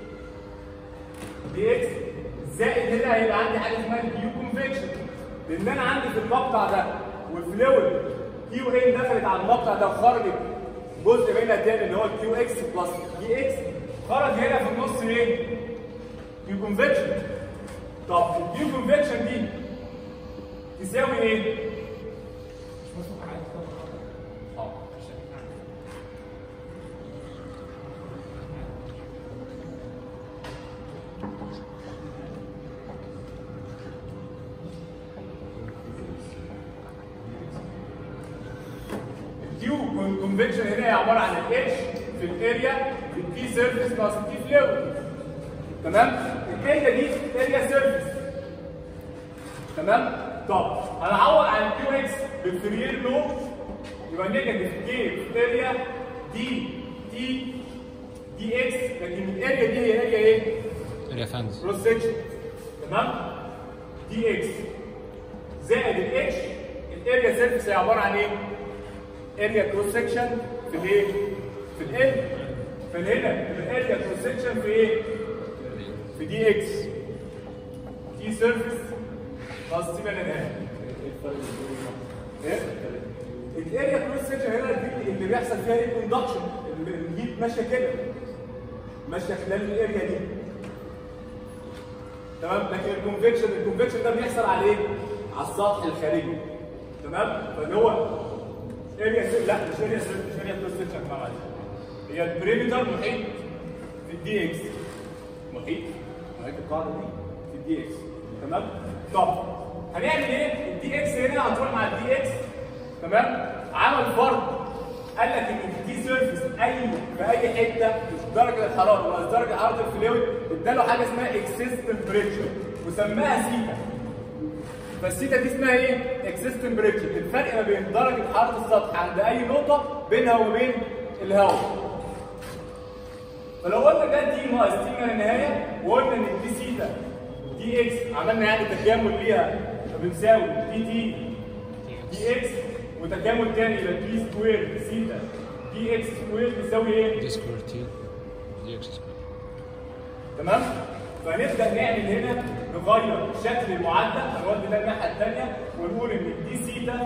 دي اكس زائد هنا هيبقى عندي حاجه اسمها الكيو كونفكشن لان انا عندي في المقطع ده والفلويد كيو ان دخلت على المقطع ده وخرجت جزء منها تاني اللي هو الكيو اكس بلس دي اكس خرج هنا في النص ايه؟ كيو كونفكشن طب الكيو كونفكشن دي تساوي ايه؟ اه الكيو كونفكشن هنا هي عباره عن الاتش في الاريا في التي سيرفيس بلس التي فلويد تمام الاريا دي اريا سيرفيس تمام طب هنعوض عن الكيو اكس بالفريير لو يبقى نيجاتيف كي في اريا دي تي دي اكس لكن الاريا دي هي اريا ايه؟ اريا فانز كروس سكشن تمام دي اكس زائد الاتش الاريا سيرفيس هي عباره عن ايه؟ اريا كروس سكشن في الايه؟ في ال فهنا الاريا كروس سكشن في ايه؟ في دي اكس دي سيرفيس بلس دي بقى نهايه ايه؟ الاريا كروس سكشن هنا دي اللي بيحصل فيها ايه؟ كوندكشن الهيت ماشيه كده ماشيه خلال الاريا دي تمام لكن الكونفكشن الكونفكشن ده بيحصل على ايه؟ على السطح الخارجي تمام فاللي هو اريا سيل لا مش اريا سيل مش اريا كروس سكشن معلش هي البريمتر محيط في الدي اكس محيط محيط القاعده دي في الدي اكس تمام طب هنعمل ايه؟ الدي اكس هنا هتروح مع الدي اكس تمام عمل فرق قال لك ان الدي سيرفيس اي في اي حته مش درجه الحراره ولا درجه حراره الفلويد اداله حاجه اسمها اكسس تمبريتشر وسماها سيتا فالسيتا دي اسمها ايه؟ اكسس تمبريتشر الفرق ما بين درجه حراره السطح عند اي نقطه بينها وما بين الهواء فلو قلنا ده دي ناقص تي من النهايه وقلنا ان دي سيتا دي اكس عملنا يعني تكامل ليها فبنساوي دي تي دي اكس وتكامل تاني يبقى دي سكوير سيتا دي اكس سكوير بيساوي ايه؟ دي سكوير تي دي اكس سكوير تمام؟ فنبدا نعمل هنا نغير شكل المعدل هنودي ده الناحيه الثانيه ونقول ان دي سيتا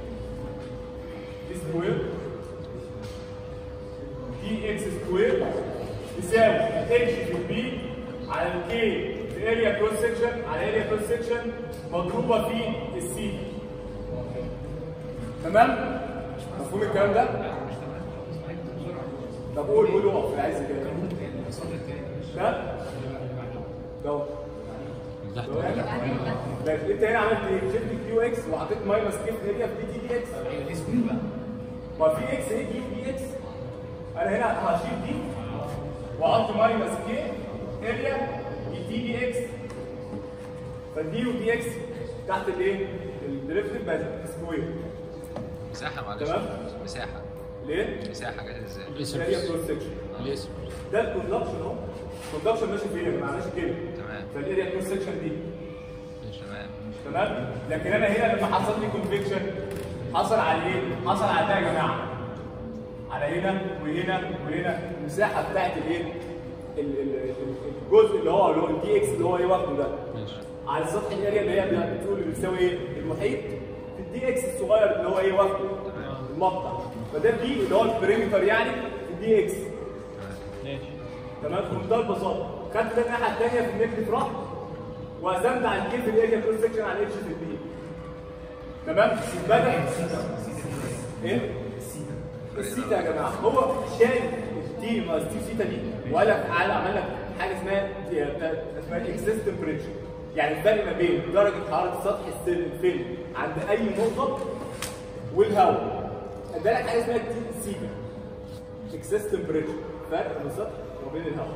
دي سكوير دي اكس سكوير الاتش في البي على الكي في اريا كروس سكشن على اريا كروس سكشن مضروبه في السي تمام مفهوم الكلام ده طب قول قول اقف في العز كده ده ده تحت ماشي انت هنا عملت ايه؟ شلت كيو اكس وحطيت ماينس كي في اريا في دي دي اكس ما في اكس ايه دي دي اكس انا هنا هشيل دي واحط ماينس كي اريا دي دي اكس فدي ودي اكس تحت الايه؟ الدريفتيف بقت سكوير مساحه معلش تمام. مساحه ليه؟ مساحه جت ازاي الاسم اريا كروس سكشن الاسم ده الكوندكشن اهو الكوندكشن ماشي فين؟ ما ماشي كده تمام. فالاريا كروس سكشن دي تمام تمام لكن انا هنا لما حصل لي كونفكشن حصل على ايه حصل على ده يا جماعه على هنا وهنا وهنا المساحه بتاعت الايه ال- ال- ال- الجزء اللي هو اللي هو الدي اكس اللي هو ايه واخده ده ماشي على سطح الاريا اللي هي بتقول اللي بتساوي ايه المحيط في الدي اكس الصغير اللي هو ايه واخده المقطع فده دي اللي هو البريمتر يعني في الدي اكس ماشي تمام بمنتهى البساطه خدت ده الناحيه الثانيه في النيجاتيف راح وقسمت على الكيف الاريا كروس سكشن على الاتش في البي تمام بدا ايه السيتا يا جماعه هو شايل التي ناقص تي سيتا دي وقال لك تعالى عمل لك حاجه اسمها اسمها اكسس تمبريتشر يعني الفرق ما بين درجه حراره سطح السلم الفيلم عند اي نقطه والهواء ادالك حاجه اسمها تي سيتا اكسس تمبريتشر فرق بين السطح وبين الهواء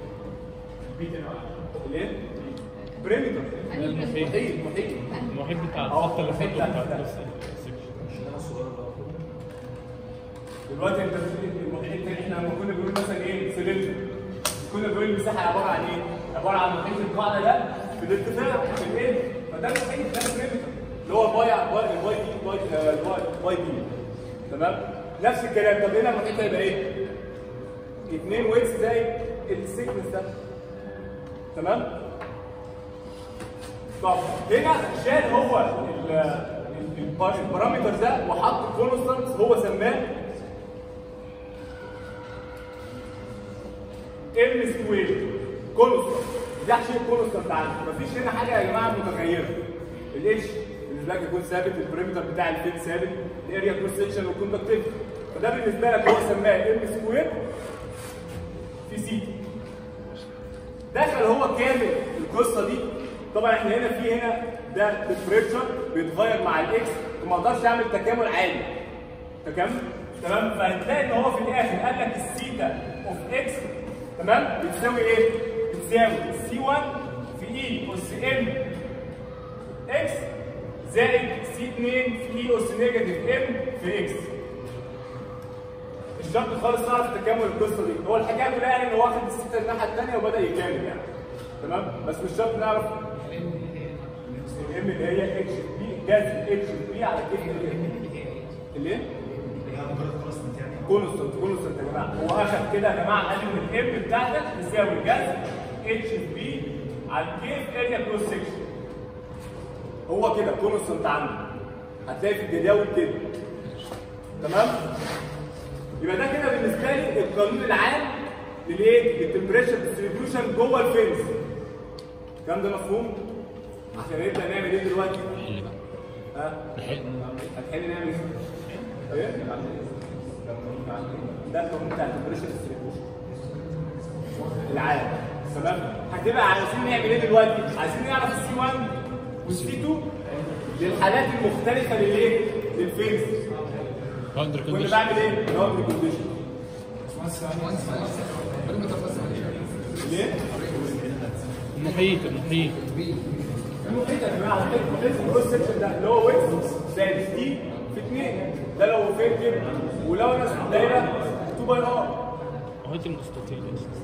ليه؟ بريمتر المحيط محيط محيط المحيط بتاع اه، الخط اللي المحيط فوق بتاع بتاع ده. الكروس سكشن دلوقتي انت المحيط احنا لما كنا بنقول مثلا ايه سلندر كنا بنقول المساحه عباره عن ايه؟ عباره عن محيط القاعده ده في الارتفاع في الايه؟ فده المحيط ده البريمتر اللي هو الباي باي الباي دي باي آه، الباي باي دي تمام؟ نفس الكلام طب هنا المحيط هيبقى ايه؟ 2 ويتس زائد السيكنس ده تمام؟ طب هنا شال هو ال- ال- البارامتر ده وحط كونستانت هو سماه ام سكوير كونستانت ده شيء كونستانت عندي مفيش هنا حاجه يا جماعه متغيره الاتش بالنسبه لك يكون ثابت البريمتر بتاع الفيل ثابت الاريا كروس سكشن والكوندكتيفيتي فده بالنسبه لك هو سماه ام سكوير في سي دخل هو كامل القصه دي طبعا احنا هنا في هنا ده التمبريتشر بيتغير مع الاكس وما اقدرش اعمل تكامل عادي تمام تمام فهتلاقي ان هو في الاخر قال لك السيتا اوف اكس تمام بتساوي ايه؟ بتساوي سي 1 في اي اس ام اكس زائد سي 2 في اي اس نيجاتيف ام في اكس مش شرط خالص تعرف تكامل القصه دي هو الحكايه كلها يعني ان هو واخد السته الناحيه الثانيه وبدا يكامل يعني تمام بس مش شرط نعرف الام اللي هي اتش بي جذر اتش بي على كيف اللي ايه؟ كونستنت كونستنت يا جماعه هو اخد كده يا جماعه قال ان الام بتاعتك تساوي جذر اتش بي على الكيف اريا كروس سكشن هو كده كونستنت عنده هتلاقي في الجداول كده تمام يبقى ده كده بالنسبه لي القانون العام للايه؟ للتمبريتشر ديستريبيوشن جوه الفينز الكلام ده مفهوم؟ عشان نبدا نعمل ايه دلوقتي؟ نحل بقى ها؟ نحل هتحل نعمل ايه؟ ايه؟ ده القانون بتاع التمبريتشر ديستريبيوشن العام تمام؟ هتبقى عايزين نعمل ايه دلوقتي؟ عايزين نعرف السي 1 والسي 2 للحالات المختلفه للايه؟ للفينز باوندري كنت كونديشن بعمل ايه؟ باوندري كونديشن ليه؟ المحيط المحيط المحيط يا جماعه المحيط المحيط الكروس سكشن ده اللي هو ويتس زائد دي في 2 ده لو فين كده ولو انا في الدايره 2 باي ار المحيط المستطيل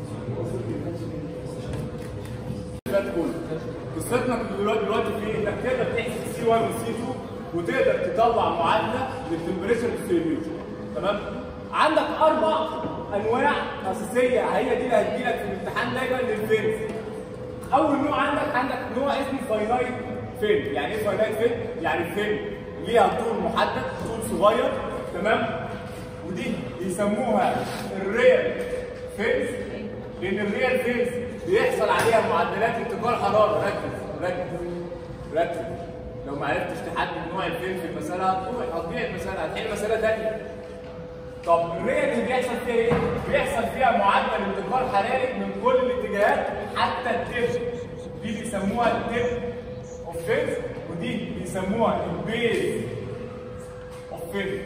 ده كله قصتنا دلوقتي دلوقتي في انك تقدر تحسب سي 1 وسي 2 وتقدر تطلع معادله للتمبريتشر ديستريبيوشن تمام عندك اربع انواع اساسيه هي دي اللي هتجيلك في الامتحان دايما للفينز اول نوع عندك عندك نوع اسمه فاينايت فين يعني ايه فاينايت فين يعني فين ليها طول محدد طول صغير تمام ودي يسموها الريال فينز لان الريال فيز بيحصل عليها معدلات انتقال حراره ركز ركز ركز لو ما عرفتش تحدد نوع الفيل في المساله هتروح هتضيع المساله هتحل مساله ثانيه طب الريال اللي بيحصل فيها ايه؟ بيحصل فيها معدل انتقال حراري من كل الاتجاهات حتى التب دي بيسموها التب اوف فيز ودي بيسموها البيز اوف فيز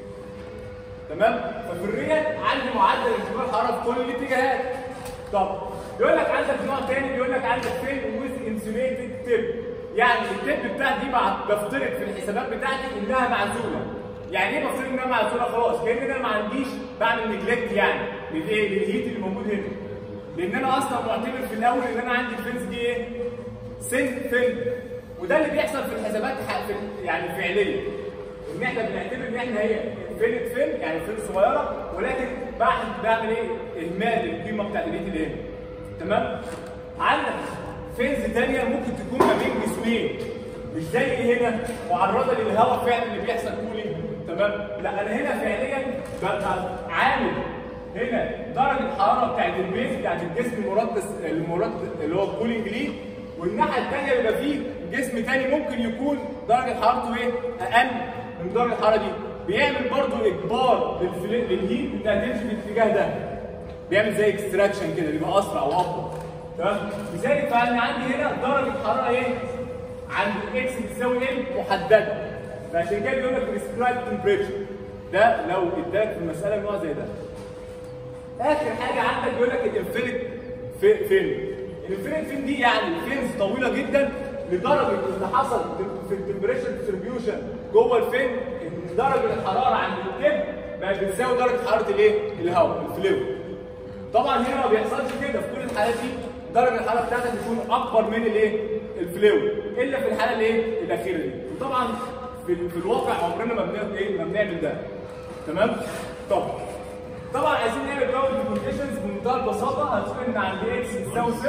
تمام ففي الريال عندي معدل انتقال حراره في كل الاتجاهات طب يقول لك عندك نوع تاني بيقول لك عندك فين ويز انسوليتد تيب يعني التيب بتاعتي دي بع- بفترض في الحسابات بتاعتي انها معزوله يعني ايه بفترض انها معزوله خلاص كان انا ما عنديش بعمل نجلكت يعني للايه للهيت اللي موجود هنا لان انا اصلا معتبر في الاول ان انا عندي الفنس دي ايه سن فن وده اللي بيحصل في الحسابات ح- في يعني فعليا ان احنا بنعتبر ان احنا هي فين فين يعني فين صغيره ولكن بعد بعمل ايه اهمال للقيمه بتاعت الهيت اللي هنا تمام عندك فينز تانية ممكن تكون ما بين جسمين مش زي هنا معرضه للهواء فعلا اللي بيحصل كولينج تمام لا انا هنا فعليا ببقى عامل هنا درجه الحراره بتاعت البيز بتاعت الجسم المراد المراد اللي هو الكولينج ليه والناحيه الثانيه بيبقى فيه جسم تاني ممكن يكون درجه حرارته ايه اقل من درجه الحراره دي بيعمل برضو اجبار للفل- للهيت انها تمشي في الاتجاه ده بيعمل زي اكستراكشن كده بيبقى اسرع وافضل تمام لذلك فانا عندي هنا درجه حراره ايه عند اكس بتساوي ايه محدده فعشان كده بيقول لك بريسكرايب تمبريتشر ده لو اداك في المساله نوع زي ده اخر حاجه عندك بيقول لك الانفينيت في فين الانفينيت فين دي يعني فينز طويله جدا لدرجه ان حصل في التمبريتشر ديستريبيوشن جوه الفين ان درجه الحراره عند الكب بقت بتساوي درجه حراره الايه الهواء الفلويد طبعا هنا ما بيحصلش كده في كل الحالات دي درجه الحراره بتاعتك بتكون اكبر من الايه الفلويد الا في الحاله الايه الاخيره دي وطبعا في, في الواقع عمرنا ما بنعمل ايه ما بنعمل ده تمام طب طبعا عايزين نعمل باوند كونديشنز بمنتهى البساطه هتقول ان عند اكس بتساوي صفر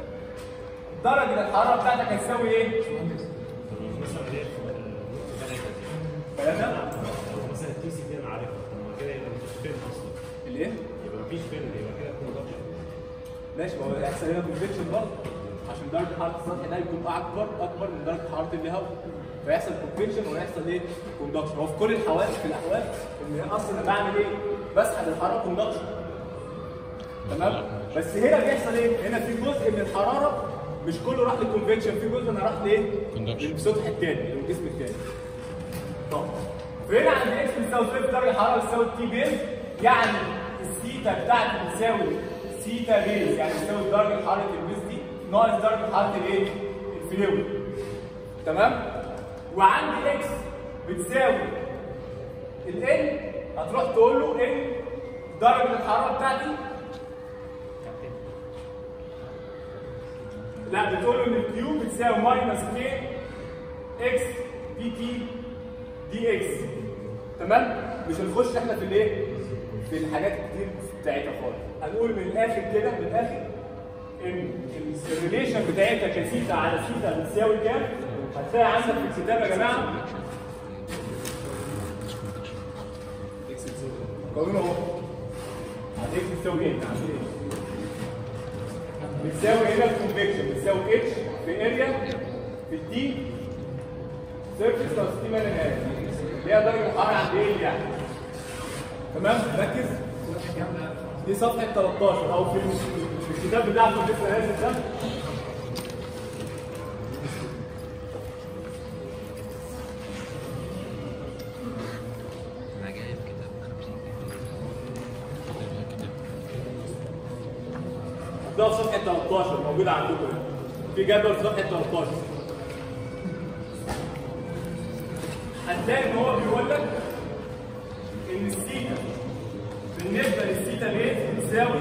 درجه الحراره بتاعتك هتساوي ايه؟ مثلا ليه فاهمنا؟ مثلا التي سي دي انا عارفها طب ما كده يبقى مفيش فين اصلا الايه؟ يبقى مفيش فين يبقى كده كونتاكشن ماشي ما هو هيحصل هنا كونفكشن برضه عشان درجه حراره السطح ده يكون اكبر اكبر من درجه حراره الهواء فيحصل كونفكشن ويحصل ايه؟ كوندكشن هو في كل الحوالي في الاحوال ان اصلا انا بعمل ايه؟ بسحب الحراره كوندكشن تمام؟ بس هنا بيحصل ايه؟ هنا في جزء من الحراره مش كله راح للكونفكشن في جزء انا راح لايه؟ Conduction. للسطح الثاني للجسم الثاني طب فهنا عند اكس بتساوي صفر درجه الحراره بتساوي تي بيز يعني الثيتا بتاعتي بتساوي ثيتا بيز يعني بتساوي درجه حراره البيز دي ناقص درجه حراره الايه؟ الفلويد تمام؟ وعندي اكس بتساوي ال هتروح تقول له ان درجه الحراره بتاعتي لا بتقول له ان الكيو بتساوي ماينس كي اكس دي تي دي اكس تمام مش هنخش احنا في الايه في الحاجات كتير بتاعتها خالص هنقول من الاخر كده من الاخر ان الريليشن بتاعتها كثيتا على ثيتا بتساوي كام هتلاقي عندك في الكتاب يا جماعه قانون اهو هتلاقيك بتساوي ايه بتساوي هنا الكونفكشن بتساوي اتش في اريا في التي سيرفيس بلس تي مان نهايه اللي هي درجه الحراره عند ايه يعني تمام ركز دي صفحه 13 او في في الكتاب بتاعكم لسه نازل ده انا جايب كتاب انا مش ده في صفحه 13 موجود عندكم هنا. في جدول في صفحه 13 هتلاقي ان هو بيقول لك ان الثيتا بالنسبه للثيتا بيز بتساوي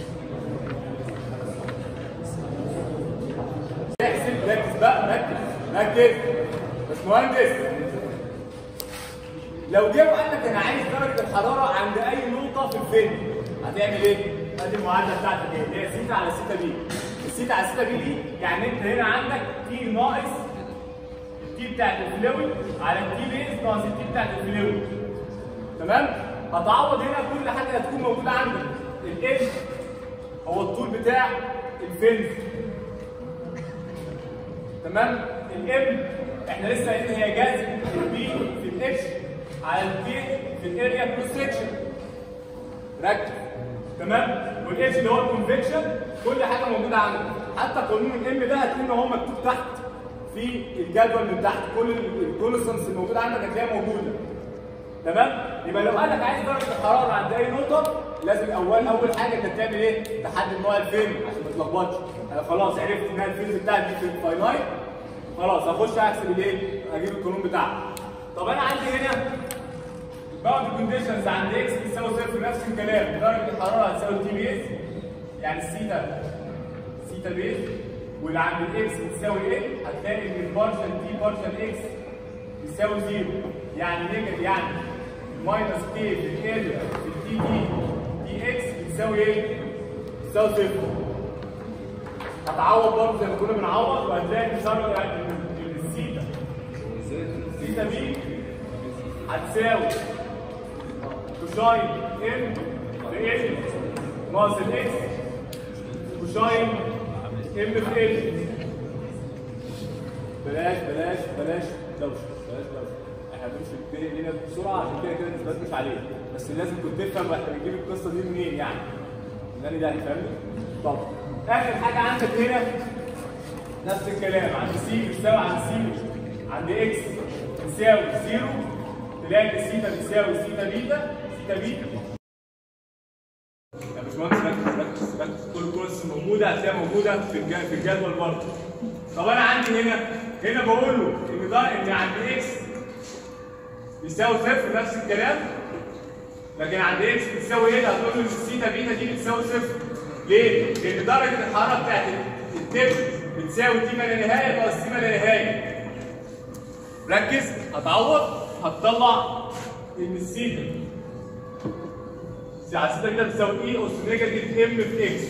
احسب ركز بقى ركز ركز باشمهندس لو جه وقال لك انا عايز درجه الحراره عند اي نقطه في الفيلم هتعمل ايه؟ ادي المعادله بتاعتك ايه؟ اللي هي سيتا على سيتا بي السيتا على سيتا بي دي يعني انت هنا عندك تي ناقص التي بتاعت الفلويد على التي بيز ناقص التي بتاعت الفلويد تمام؟ هتعوض هنا كل حاجه هتكون موجوده عندك الاتش هو الطول بتاع الفيلم تمام الام احنا لسه قايلين هي جذب البي في الاتش على البي في الاريا كروس سكشن ركز تمام والاتش اللي هو الكونفكشن كل حاجه موجوده عندك حتى قانون الام ده هتلاقيه ان هو مكتوب تحت في الجدول من تحت كل الكونستنس الموجوده عندك هتلاقيها موجوده تمام يبقى لو قال لك عايز درجه الحراره عند اي نقطه لازم اول اول حاجه انت تعمل ايه تحدد نوع الفيلم عشان ما تتلخبطش انا خلاص عرفت ان الفيلم بتاعي دي في الفاينايت خلاص هخش احسب الايه اجيب القانون بتاعها طب انا عندي هنا باوند كونديشنز عند اكس بتساوي صفر نفس الكلام درجه الحراره هتساوي تي بيز يعني السيتا سيتا بيز واللي عند الاكس بتساوي ايه هتلاقي ان البارشل تي بارشل اكس بيساوي زيرو يعني نيجاتيف يعني ماينس كي في الاريا في التي دي دي اكس بتساوي ايه؟ بتساوي صفر هتعوض برضه زي ما كنا بنعوض وهتلاقي الزر يعني السيتا السيتا بي هتساوي كوشاين ام في ال ناقص الاكس كوشاين ام في ال بلاش بلاش بلاش دوشه بلاش دوشه احنا بنمشي الدنيا لينا بسرعه عشان كده كده النسبات مش عليه بس لازم كنت تفهم احنا بنجيب القصه دي منين يعني انني ده فاهمني طب اخر حاجه عندك هنا نفس الكلام عند سي بتساوي عند سي عند اكس بتساوي زيرو تلاقي السيتا بتساوي سيتا بيتا سيتا بيتا يا باشمهندس ركز ركز ركز كل كورس موجوده هتلاقيها موجوده في الج- في الجدول برضه طب انا عندي هنا هنا بقول له ان ده ان عند اكس بيساوي صفر نفس الكلام لكن عند اكس بتساوي ايه؟ هتقول له ان السيتا بيتا دي بتساوي صفر ليه؟ لان درجه الحراره بتاعت التب بتساوي تي ما لا نهايه ناقص تي ما لا نهايه ركز هتعوض هتطلع ان السيتا على السيتا كده بتساوي اي اس نيجاتيف ام في اكس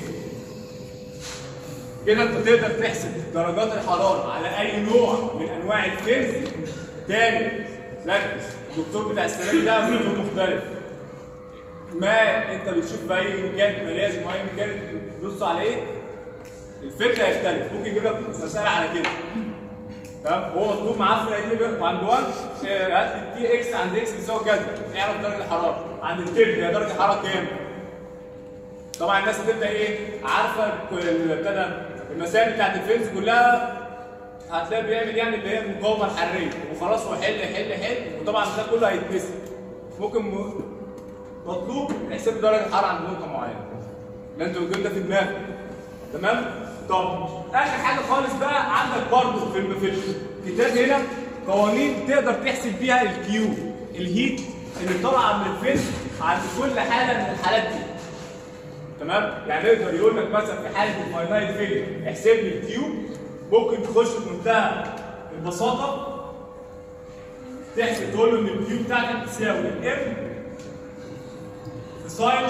كده انت تقدر تحسب درجات الحراره على اي نوع من انواع الفيلز تاني ركز الدكتور بتاع السنه دي ده دكتور مختلف ما انت بتشوف في اي مكان ملازم واي مكان تبص على ايه الفكره هيختلف ممكن يجيب لك مسائل على كده تمام هو مطلوب معاه في العيد وعند 1 هات لي تي اكس عند اكس بيساوي كذا اعرف درجه الحراره عند الترم هي درجه الحراره كام طبعا الناس هتبدا ايه عارفه ال- ابتدى المسائل بتاعت الفيلز كلها هتلاقي بيعمل يعني اللي هي المقاومه الحراريه وخلاص هو حل حل حل وطبعا ده كله هيتنسي ممكن م- مطلوب احساب درجه الحراره عند نقطه معينه اللي انت بتقول ده في دماغك تمام طب اخر حاجه خالص بقى عندك برضه في الم- في الكتاب هنا قوانين تقدر تحسب بيها الكيو الهيت اللي طالعه من الفيلم عند كل حاله من الحالات دي تمام يعني يقدر يقول لك مثلا في حاله الفاينايت فيلم احسب لي الكيو ممكن تخش بمنتهى البساطه تحسب تقول له ان الكيو بتاعتك تساوي الام في ساين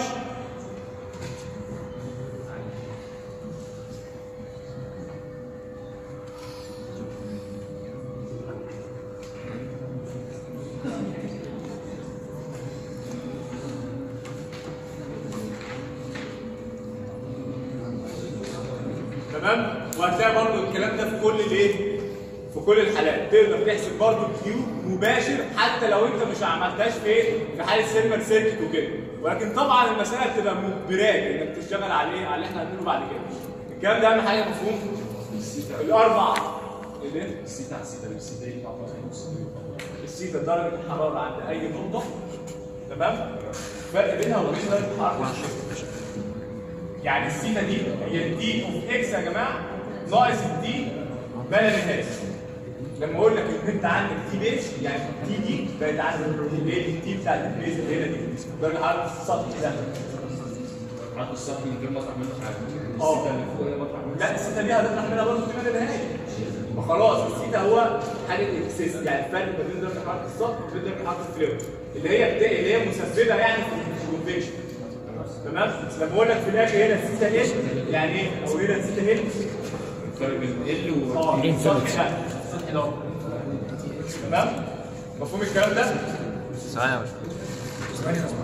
تمام وهتلاقي برضو الكلام ده في كل الايه في كل الحالات تقدر تحسب برضو الكيو مباشر حتى لو انت مش عملتهاش في ايه في حاله سيرفر سيركت وكده ولكن طبعا المساله بتبقى مجبراك انك تشتغل عليه على اللي احنا هنقوله بعد كده الكلام ده اهم حاجه مفهوم الاربع الايه السيتا على السيتا السيتا دي بتاعت السيتا درجه الحراره عند اي نقطه تمام فرق بينها وبين درجه الحراره يعني السيتا دي هي الدي اوف اكس يا جماعه ناقص الدي ما لا نهايه لما اقول لك ان انت عندك دي بيز يعني الدي دي بقت عندك الايه الدي بتاعت البيز اللي هنا دي درجه حراره السطح ده حط السطح من غير ما اطرح منه حاجه اه. السته اللي فوق هي بطرح منها لا السيتا دي هتطلع منها برضه قيمه نهائيه فخلاص السيتا هو حاجه اكسس يعني الفرق ما بين درجه حراره السطح وبين درجه حراره الفلويد اللي هي بتا... اللي هي مسببه يعني في الكونفكشن تمام لما بقول لك في الاخر هنا السيتا ال يعني ايه او هنا السيتا ال الفرق بين ال و اه السطح ده السطح ده تمام مفهوم الكلام ده؟ ثواني يا باشمهندس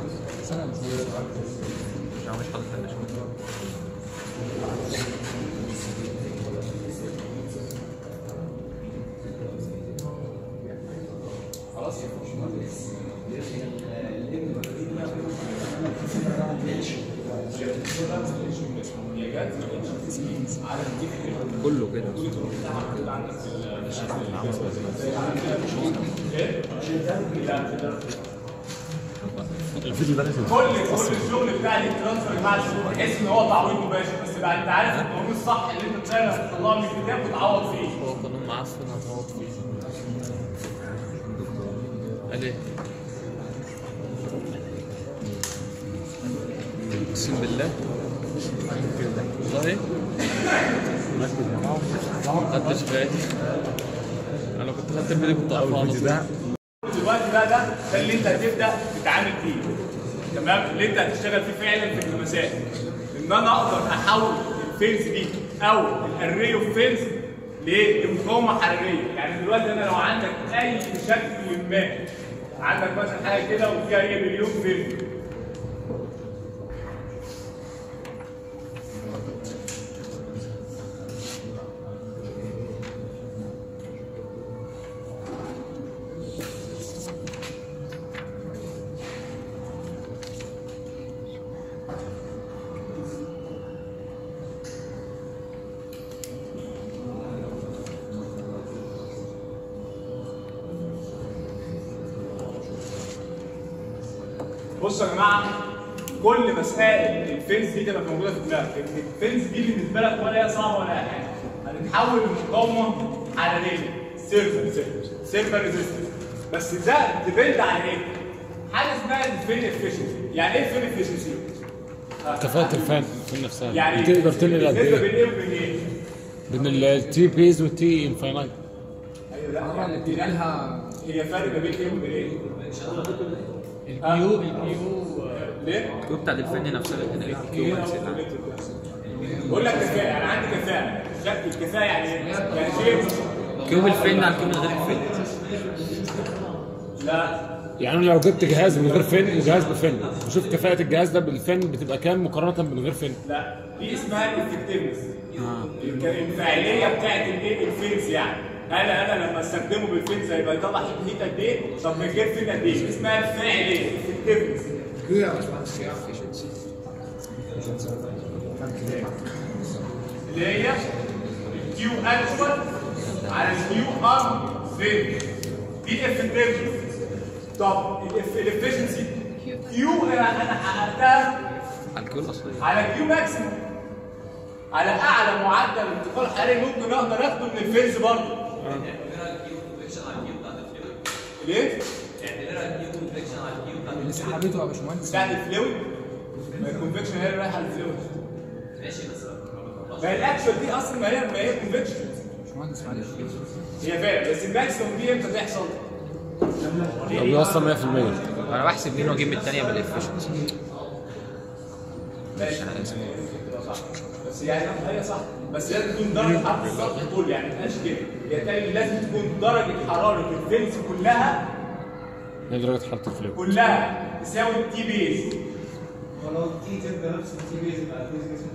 عشان هو مش حاطط فلاش كله كده الفيديو ده نازل كل كل الشغل بتاع الترانسفير مع الشغل تحس ان هو تعويض مباشر بس بقى انت عارف القانون الصح اللي انت تقدر تطلعه من الكتاب وتعوض فيه هو قانون معفن هتعوض فيه قال ايه؟ اقسم بالله والله ما خدتش بالي انا لو كنت خدت بالي كنت اعرفها على طول دلوقتي بقى ده ده اللي انت هتبدا تتعامل فيه تمام اللي انت هتشتغل فيه فعلا في المسائل ان انا اقدر احول الفينز دي او الاري اوف فينز لمقاومه حراريه يعني دلوقتي انا لو عندك اي شكل ما عندك مثلا حاجه كده وفيها ايه مليون فينز بصوا يا جماعه كل مسائل الفينز دي تبقى موجوده في دماغك لان الفينز دي بالنسبه لك ولا هي صعبه ولا هي حاجه هتتحول لمقاومه حراريه سيرفر سيرفر ريزيستنس بس ده ديبند على ايه؟ حاجه اسمها الفين افشنسي يعني ايه الفين افشنسي؟ كفاءة الفان في نفسها يعني تقدر تنقل قد النسبه ايه بين ايه وبين ايه؟ بين التي بيز والتي انفاينايت ايوه لا يعني لا، هي فرق ما بين ايه وبين ايه؟ الكيو الكيو ليه؟ الكيو بتاع الفن نفسها اللي هنا الكيو ماكس اللي عندي. بقول لك كفاءه انا عندي كفاءه شكل الكفاءه يعني ايه؟ يعني شيء كيو بالفن على الكيو من غير الفن لا يعني أنا لو جبت جهاز من غير فن وجهاز بفن وشوف كفاءة الجهاز ده بالفن بتبقى كام مقارنة من غير فن لا دي اسمها الافكتيفنس الفاعليه بتاعت الايه الفينز يعني انا انا لما استخدمه بالفينز هيبقى يطلع هيت قد ايه طب من غير فين قد ايه اسمها الفاعليه الافكتيفنس اللي هي كيو اكشوال على الكيو ار فين دي الافكتيفنس طب الافشنسي كيو انا انا حققتها على الكيو الاصليه على كيو ماكسيموم على اعلى معدل انتقال حراري ممكن اقدر اخده من الفينز برضه ليه؟ اللي سحبته يا باشمهندس بتاعت الفلويد ما الكونفكشن هي اللي رايحه للفلويد ما هي الاكشوال دي اصلا ما هي ما هي كونفكشن باشمهندس معلش هي فعلا بس الماكسيموم دي امتى تحصل؟ لو بيوصل 100% انا بحسب مين واجيب من الثانيه بالافشنسي ماشي انا اسف بس يعني هي صح بس لازم تكون درجه حراره السطح كله يعني ما تبقاش كده هي تاني لازم تكون درجه حراره الفينز كلها هي درجة حرارة الفلو كلها تساوي التي بيز ولو تي تبدا نفس التي بيز يبقى الفيز جسمك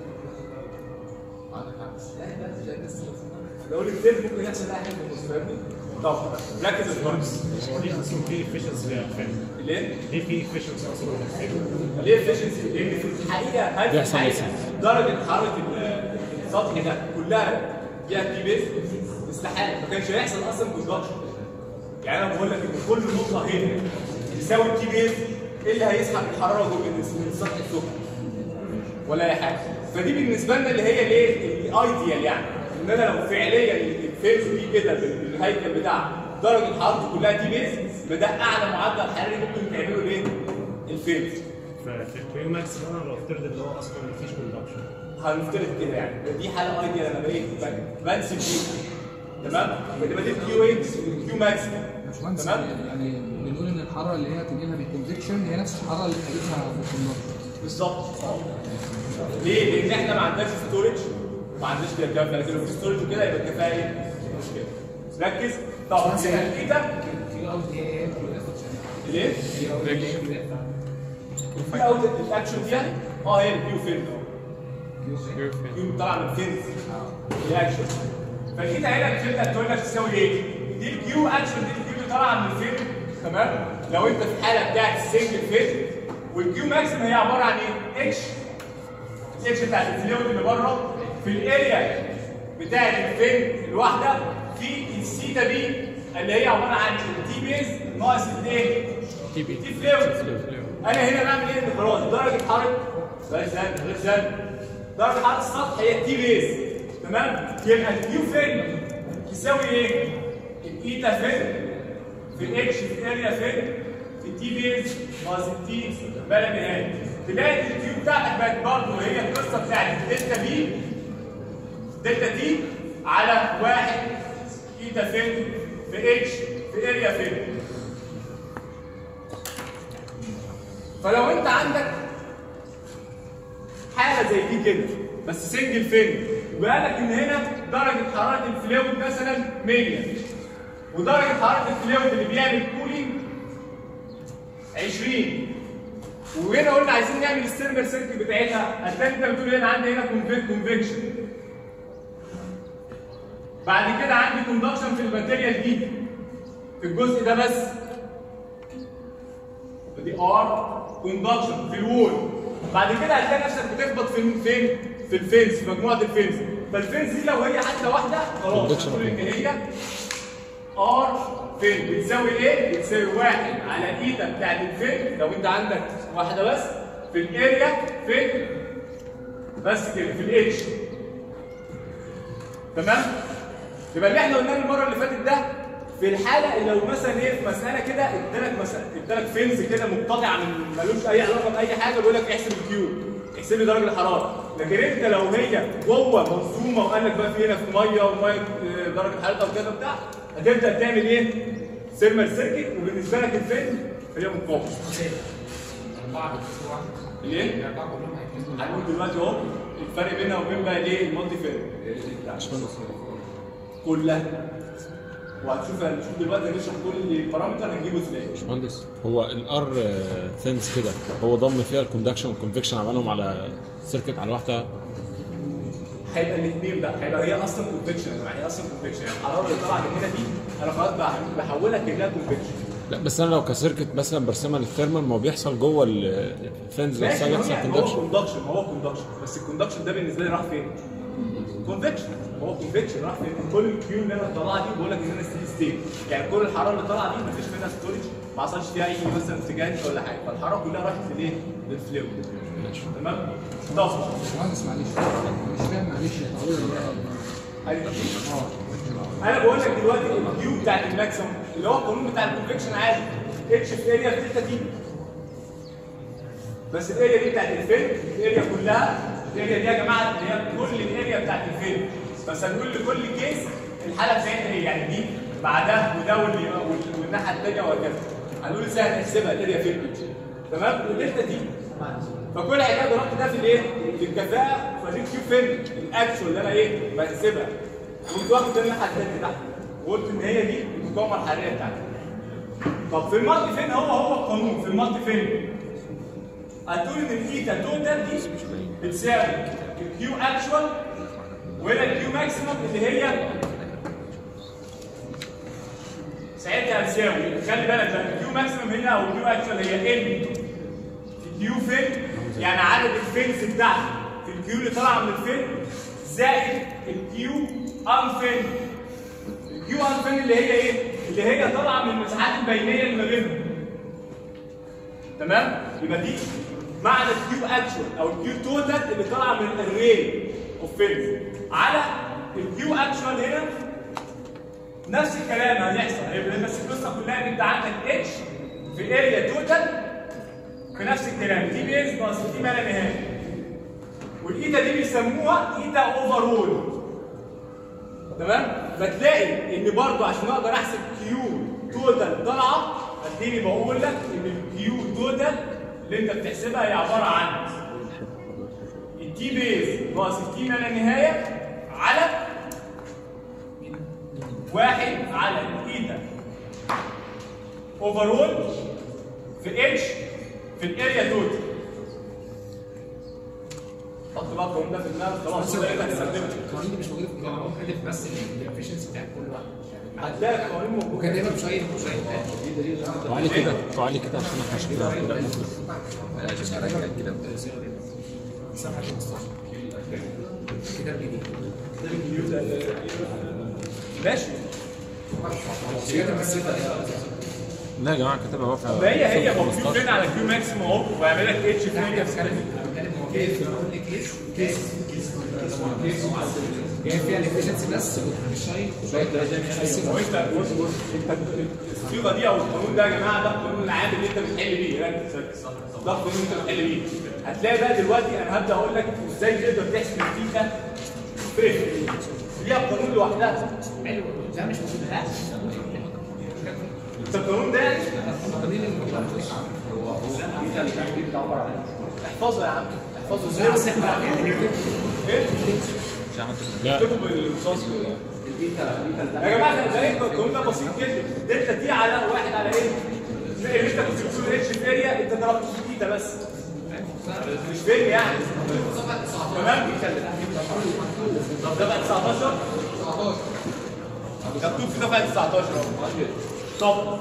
لو الاثنين ممكن يحصل اي حاجه في النص فاهمني؟ طب ركز يا باشمهندس هو ليه اصلا في افشنسي للفن؟ ليه؟ ليه في افشنسي اصلا للفن؟ ليه efficiency؟ لان في الحقيقه هل في بيحصل الحقيقه درجه حراره ال- السطح ده كلها فيها تي بيز استحاله ما كانش هيحصل اصلا كونجكشن يعني انا بقول لك ان كل نقطه هنا تساوي التي بيز ايه اللي هيسحب الحراره جوه من السطح السخن ولا اي حاجه فدي بالنسبه لنا اللي هي الايه الايديال يعني ان انا لو فعليا الفيز دي كده بال- بالهيكل بتاعها درجه حرارته كلها تي بيز فده اعلى معدل حراري ممكن تعمله الايه الفيز ففي الكيو ماكس انا لو افترض اللي هو اصلا مفيش كوندكشن هنفترض كده يعني دي حاله ايديال انا بقيت بنسب دي تمام بتبقى دي الكيو 8 والكيو ماكس باشمهندس تمام يعني بنقول ان الحراره اللي هي هتجي لها بالكونفكشن هي نفس الحراره اللي هنجيبها في الكونفكشن بالظبط ليه؟ لان احنا ما عندناش ستورج وما عندناش كده الكلام لكن لو في ستورج وكده يبقى الكفاءه ايه؟ مش كده ركز طب الكيتا ليه؟ في اوت الاكشن دي يعني اه هي الكيو فين كيو طالعه من فين الاكشن فالكيتا هنا بتبدا تقول لك تساوي ايه؟ دي الكيو اكشن دي الكيو اللي طالعه من فين تمام؟ لو انت في الحاله بتاعت السنجل فين والكيو ماكسيم هي عباره عن ايه؟ اتش الاتش بتاعت الفلويد اللي بره في الاريا بتاعت الفين الواحده في السيتا بي اللي هي عباره عن التي بيز ناقص الايه؟ تي بي تي فلويد انا هنا بعمل ايه؟ إن خلاص درجه حراره بلاش زن بلاش زن درجه حراره السطح هي التي بيز تمام؟ يبقى الكيو فين يساوي ايه؟ الايتا فين في الاتش في الاريا فين في التي بيز ناقص التي بلا نهايه تلاقي الكيو بتاعتك بقت برضه هي القصه بتاعت الدلتا بي دلتا تي على واحد ايتا فين في اتش في اريا فين فلو انت عندك حاله زي دي كده بس سنجل فين وقال لك ان هنا درجه حراره الفلويد مثلا 100 ودرجه حراره الفلويد اللي بيعمل كولينج 20 وهنا قلنا عايزين نعمل السيرفر سيركت بتاعتها هتلاقي انت بتقول هنا عندي هنا كونفكشن بعد كده عندي كوندكشن في الماتيريال دي في الجزء ده بس دي ار كوندكشن في الوول بعد كده هتلاقي نفسك بتخبط فين فين في الفينس في مجموعه الفينس فالفينس دي لو هي حتى واحده خلاص هتقول ان هي ار فين بتساوي ايه؟ بتساوي واحد على ايتا بتاعت الفين لو انت عندك واحده بس في الاريا فين بس كده في الاتش تمام؟ يبقى اللي احنا قلناه المره اللي فاتت ده في الحاله اللي لو مثلا ايه في مساله كده ادالك مثلا ادالك فينز كده مقتطع من ملوش اي علاقه باي حاجه بيقول لك احسب الكيو احسب لي درجه الحراره لكن انت لو هي جوه منظومه وقال لك بقى في هنا في ميه وميه آه، درجه حرارتها وكذا بتاع هتبدا تعمل ايه؟ سيرمال سيركت وبالنسبه لك الفين هي مقاومه ليه؟ هنقول دلوقتي اهو الفرق بينها وبين بقى الايه؟ المالتي فين كلها وهتشوف هنشوف دلوقتي هنشرح كل بارامتر هنجيبه ازاي باشمهندس هو الار ثينز كده هو ضم فيها الكوندكشن والكونفكشن عملهم على سيركت على واحده هيبقى الاثنين بقى هيبقى هي اصلا كونفكشن يعني هي اصلا كونفكشن يعني الحراره اللي طالعه من هنا دي انا خلاص بح- بحولها كانها كونفكشن لا بس انا لو كسيركت مثلا برسمها للثيرمال ما هو بيحصل جوه الفينز نفسها ماشي بيحصل هو كوندكشن كوندكشن ما هو كوندكشن بس الكوندكشن ده بالنسبه لي راح فين؟ كونفكشن هو كونفكشن راح فين؟ كل الكيو اللي انا طالعه دي بقول لك ان انا ستيل ستيت يعني كل الحراره اللي طالعه دي مفيش منها ستورج ما حصلش فيها اي مثلا اتجاه ولا حاجه فالحراره كلها راحت للايه؟ للفلويد تمام؟ طب باشمهندس معلش مش فاهم معلش تعالوا أيوة. انا بقول لك دلوقتي الكيو بتاعت الماكسيمم اللي هو القانون بتاع الكونفكشن عادي اتش في اريا في دلتا تي بس الاريا دي بتاعت الفيلم الاريا كلها الاريا دي يا جماعه اللي هي كل الاريا بتاعت الفيلم بس هنقول لكل كيس الحاله بتاعتها ايه يعني دي مع ده وده واللي- وال- والناحيه الثانيه وهكذا هنقول ازاي هنحسبها الاريا فين تمام ودلتا تي فكل حكايه ضربت ده في الايه؟ في الكفاءه فدي كيو فين الاكشوال اللي انا ايه بحسبها وقمت واخد ده الناحيه الثانيه تحت وقلت ان هي دي المقاومه الحراريه بتاعتي طب في المالتي فين هو هو القانون في المالتي فين هتقول ان الايتا توتال دي بتساوي الكيو اكشوال وهنا الكيو ماكسيمم اللي هي ساعتها هتساوي خلي بالك بقى الكيو ماكسيمم هنا او الكيو اكشوال هي ال الكيو فين يعني عدد الفينز بتاعتي في الكيو اللي طالعه من الفين زائد الكيو ان فين الكيو ان فين اللي هي ايه؟ اللي هي طالعه من المساحات البينيه اللي ما بينهم تمام؟ يبقى دي معنى الكيو اكشوال او الكيو توتال اللي طالعه من الري اوف فينز على الكيو اكشوال هنا نفس الكلام هيحصل هيبقى بس القصه كلها ان انت عندك اتش في اريا توتال في نفس الكلام تي بيز ناقص تي ما لا نهايه والايتا دي بيسموها ايتا اوفرول تمام فتلاقي ان برضو عشان اقدر احسب كيو توتال طالعه هتلاقيني بقول لك ان الكيو توتال اللي انت بتحسبها هي عباره عن التي بيز ناقص التي ما لا نهايه على واحد على الايتا اوفرول في اتش في الاريا توتال حط بقى القانون ده في دماغك خلاص كده انت هتستخدمه القوانين دي مش موجوده في الجامعه ممكن اضيف بس الافشنسي بتاع كل واحد هتلاقي القوانين موجوده وكان دايما مش اي مش اي تعالي كده تعالي كده عشان احنا مش كده عشان ارجع كده صفحه 15 كده الجديد ماشي زياده بس لا يا جماعه كاتبها اهو في ما هي هي موجود فين على كيو ماكسيموم اهو وهيعمل لك اتش في احنا اريا بنتكلم بنتكلم هو جاي في كل كيس كيس جاي فيها الافشنسي بس مش شايل مش هو انت بص بص انت الصيغه دي او القانون ده يا جماعه ده القانون العام اللي انت بتحل بيه ركز ركز ده القانون اللي انت بتحل بيه هتلاقي بقى دلوقتي انا هبدا اقول لك ازاي تقدر تحسب الثيتا فين ليها قانون لوحدها حلو ده مش موجود لا انت القانون ده القوانين اللي موجوده احفظه يا عم احفظه ازاي بس احنا يعني نكتب ايه لا اكتبه بالرصاص يا جماعه خلي بالك القانون ده بسيط جدا دلتا تي على واحد على ايه؟ اللي انت كنت بتقول اتش في اريا انت ضربته في تيتا بس مش فين يعني تمام طب دفعه 19 مكتوب في دفعه 19 اهو طب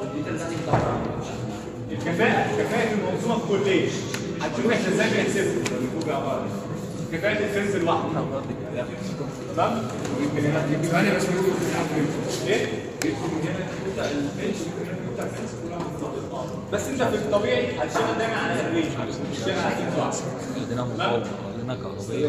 الكفاءه كفاءه المنظومه الكليه هتشوف احنا ازاي بنحسبها كفاءه الفنز الواحد تمام ثواني بس ايه بس انت في الطبيعي هتشتغل دايما على الريش مش هتشتغل على الفنز عندنا مقاومه عندنا كهربائيه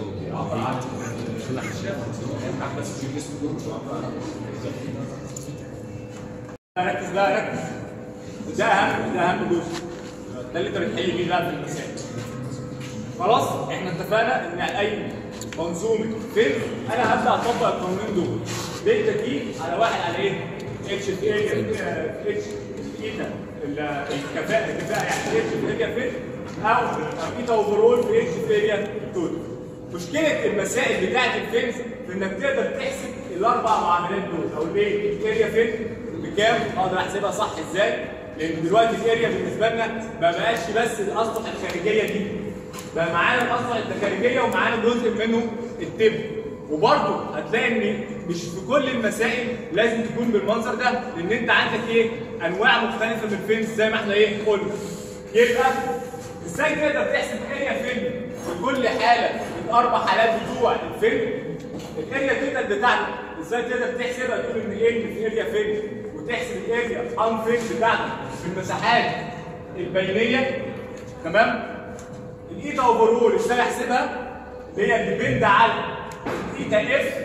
ركز بقى ركز ده اهم ده اهم جزء ده اللي انت بتحل بيه بقى في المسائل خلاص احنا اتفقنا ان اي منظومه فيلم انا هبدا اطبق القانونين دول دلتا تي على واحد على ايه؟ اتش في اريا اتش في ايتا ال- الكفاءه الكفاءه يعني اتش في اريا فيلم او ايتا اوفرول في اتش في اريا توتال مشكله المسائل بتاعت الفيلم في انك تقدر تحسب الاربع معاملات دول او الايه؟ الاريا فيلم بكام؟ اقدر احسبها صح ازاي؟ لان دلوقتي الاريا بالنسبه لنا ما بقاش بس الاسطح الخارجيه دي بقى معانا الاسطح الخارجيه ومعانا جزء منهم التب وبرضه هتلاقي ان مش في كل المسائل لازم تكون بالمنظر ده لان انت عندك ايه؟ انواع مختلفه من الفيلم زي ما احنا ايه قلنا يبقى ازاي تقدر تحسب اريا فيلم في كل حاله من الاربع حالات بتوع الفيلم الاريا توتال بتاعتك ازاي تقدر تحسبها تقول ان ان في اريا فيلم وتحسب الاريا ان فيلم بتاعتك في المساحات البينيه تمام الايتا اوفرول ازاي احسبها اللي هي ديبند على الايتا اف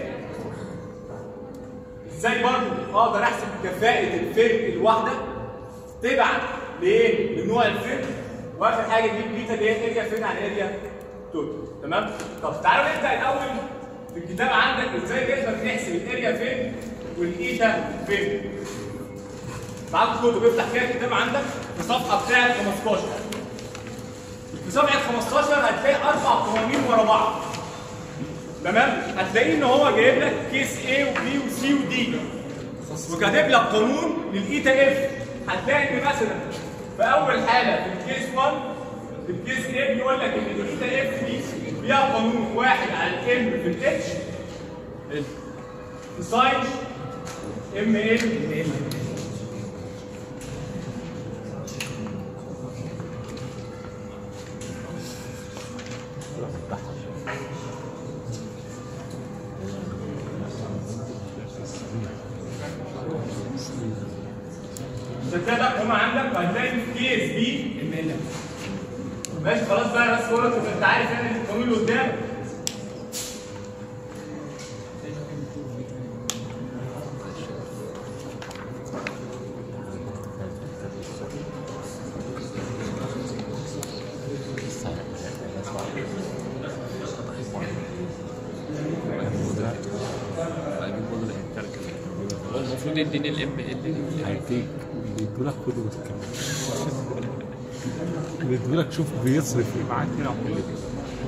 ازاي برضه اقدر احسب كفاءه الفيلم الواحده تبعا لايه؟ لنوع الفيلم واخر حاجه دي بيتا اللي هي اريا فين على اريا توتال تمام؟ طب تعالوا نبدا الاول في الكتاب عندك ازاي تقدر تحسب الاريا فين والايتا فين؟ معاك كتب افتح كده الكتاب عندك في الصفحه بتاعت 15 في صفحه 15 هتلاقي اربع قوانين ورا بعض تمام هتلاقيه ان هو جايب لك كيس A وبي وسي ودي وكاتب لك قانون للايتا اف هتلاقي ان مثلا في اول حاله في الكيس 1 في الكيس A بيقول لك ان الايتا اف دي فيها قانون واحد على الام في الاتش ساين ام ال هتلاقي ده هما عندك وهتلاقي في كيس بي ماشي خلاص بقى بس هو انت عارف يعني القانون اللي قدامك المفروض يديني الام ال هيديك بيدولك قدوة كمان بيدولك شوف بيصرف ايه معاك هنا وكل كده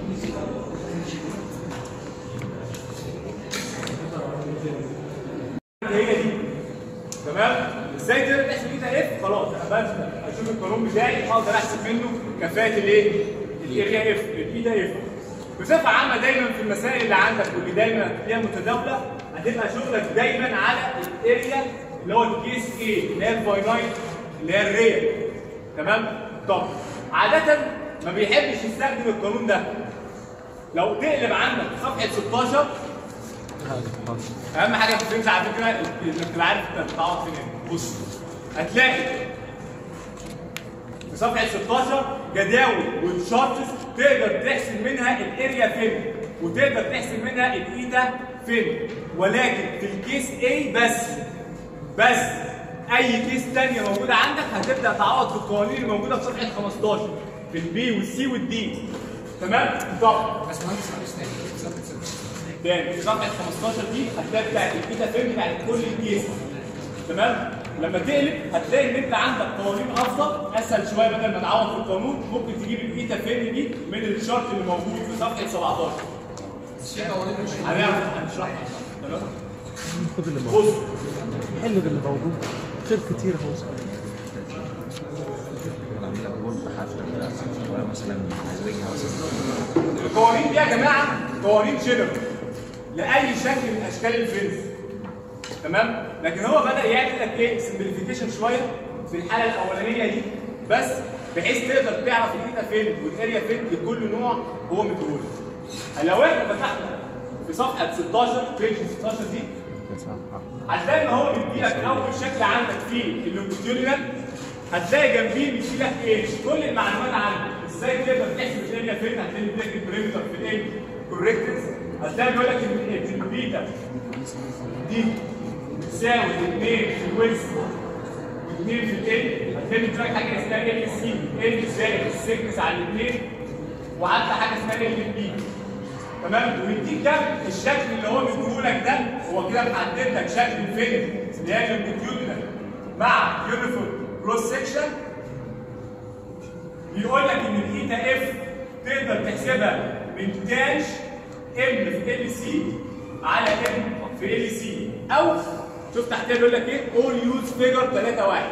هي دي تمام ازاي تقدر تحسب ايه اف خلاص انا ببدا اشوف القانون بتاعي اقدر احسب منه كفاءه الايه الاريا اف الايدا اف بصفه عامه دايما في المسائل اللي عندك واللي دايما فيها متداوله هتبقى شغلك دايما على الاريا اللي هو الكيس ايه اللي هي الفاينايت اللي هي الريال تمام طب عاده ما بيحبش يستخدم القانون ده لو تقلب عندك صفحه 16 اهم حاجه في الفرنش على فكره انك تبقى عارف انت بتتعوض فين هنا. بص هتلاقي في صفحه 16 جداول وتشارتس تقدر تحسب منها الاريا فين وتقدر تحسب منها الايتا فين ولكن في الكيس A بس بس اي كيس تانية موجوده عندك هتبدا تعوض بالقوانين الموجوده في صفحه 15 في البي والسي والدي تمام طب بس مهندس معلش تاني صفحه 16 تاني في صفحه 15 دي هتلاقي بتاعت الكيتا فين بتاعت كل الكيس تمام لما تقلب هتلاقي ان انت عندك قوانين افضل اسهل شويه بدل ما تعوض في القانون ممكن تجيب الكيتا فين دي من الشرط اللي موجود في صفحه 17 في قوانين مش هنعرف هنشرحها تمام خد اللي بص موجود حل باللي موجود خير كتير اهو اعمل لك بورد حتى ولا مثلا عايز وجهه مثلا القوانين دي يا جماعه قوانين جنرال لاي شكل من اشكال الفرنس تمام لكن هو بدا يعمل لك ايه سمبليفيكيشن شويه في الحاله الاولانيه دي بس بحيث تقدر تعرف الايتا فين والاريا فين لكل نوع هو مديهولك لو احنا فتحنا في صفحه 16 بيج 16 دي هتلاقي ان هو بيديلك اول شكل عندك فيه اللونجيتيودينال هتلاقي جنبيه بيديلك ايه كل المعلومات عنك ازاي تقدر تحسب الاريا فين هتلاقي بيديلك البريمتر في الايه كوركتنس هتلاقي بيقول لك ان إن البيتا دي تساوي 2 في الويلز و2 في ال هتلاقي بيديلك حاجه اسمها ال سي ال زائد السكنس على الاثنين وحتى حاجه اسمها ال بي تمام ويديك ده الشكل اللي هو مديهولك ده هو كده محدد لك شكل الفيلم اللي هي اللونجيتيودينال مع يونيفورم كروس سكشن بيقول لك ان الايتا اف تقدر تحسبها من تانش ام في ال سي على ام في ال سي او شوف تحتها بيقول لك ايه اول يوز فيجر 3 1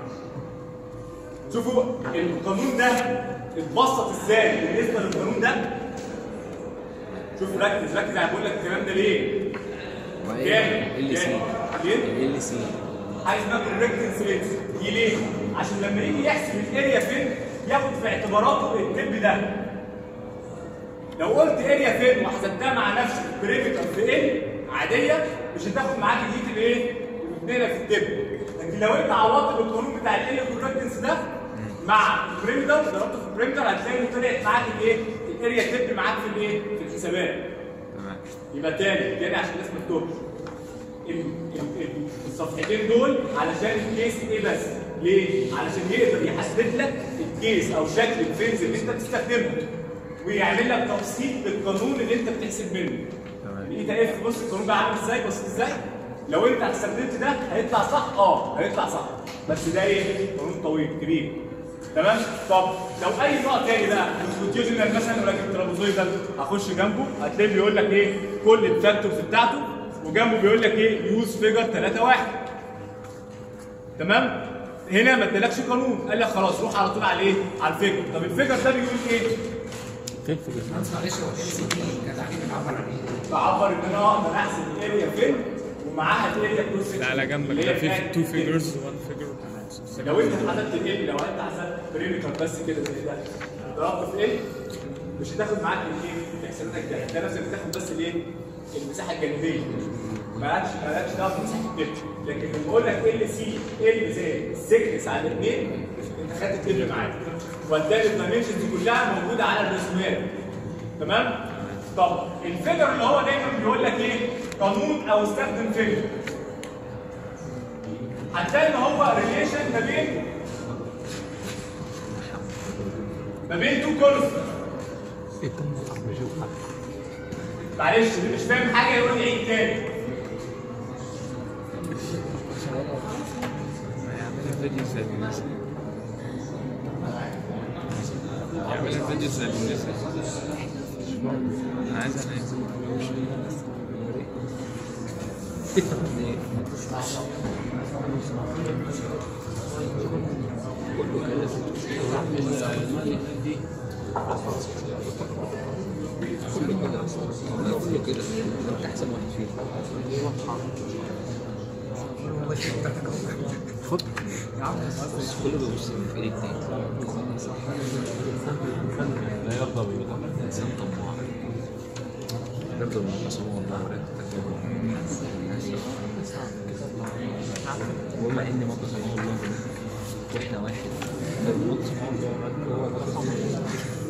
شوفوا القانون ده اتبسط ازاي بالنسبه للقانون ده شوف ركز ركز انا بقول لك الكلام ده ليه؟ كام؟ ال سي كام؟ ال سي حاجه اسمها كوركتنس ريت دي ليه؟ عشان لما يجي يحسب الاريا فين ياخد في اعتباراته التب ده لو قلت اريا فين وحسبتها مع نفسك بريمتر في ال عاديه مش هتاخد معاك الهيت الايه؟ الاثنين في التب لكن لو انت عوضت بالقانون بتاع ال كوركتنس ده مع البريمتر ضربته في البريمتر هتلاقي ان طلعت معاك الايه؟ الاريا تب معاك في الايه؟ في الحسابات تمام يبقى تاني تاني عشان الناس ما تتوهش ال- ال- ال- الصفحتين دول علشان الكيس ايه بس ليه؟ علشان يقدر يحدد لك الكيس او شكل الفينز اللي انت بتستخدمه ويعمل لك تبسيط للقانون اللي انت بتحسب منه تمام. الاي ده اف بص القانون بقى عامل ازاي بص ازاي لو انت استخدمت ده هيطلع صح اه هيطلع صح بس ده ايه قانون طويل كبير تمام طب لو اي نوع تاني بقى الكونتيوجنال مثلا راكب ترابوزويدال هخش جنبه هتلاقيه بيقول لك ايه كل الفاكتورز بتاعته وجنبه بيقول لك ايه يوز فيجر 3 1 تمام هنا ما ادالكش قانون قال لك خلاص روح على طول على ايه على الفيجر طب الفيجر ده بيقول ايه فين في جسمك؟ مهندس معلش هو ال سي دي كتعريف بيعبر عن ايه؟ بعبر ان انا اقدر احسب الاريا فين ومعاها الاريا كروس لا على جنبك ده في تو فيجرز وان فيجر لو انت حسبت ال لو انت حسبت بريمتر بس كده زي ده ضربت في ال مش هتاخد معاك الايه احساساتك ده انت لازم تاخد بس الايه المساحه الجانبيه مالكش مالكش دعوه بمساحه الدب لكن لما اقول لك ال سي ال زائد السكنس على الاثنين انت خدت الدب معاك وهتلاقي الدايمنشنز دي كلها موجوده على الرسومات تمام طب الفيجر اللي هو دايما بيقول لك ايه قانون او استخدم فيجر هتلاقي ان هو ريليشن ما بين ما بين تو كونستنت معلش اللي مش فاهم حاجه يقول لي عيد تاني يعملها فيديو زي الناس يعملها فيديو زي الناس انا عايز انام كله كده انت احسن واحد فيهم خد يا عم بس كله بيبص في ايديك لا يرضى بيه انسان طماع يرضى بالمقسم والله ورد وبما ان ما قسمه الله واحنا واحد ما قسمه الله هو ده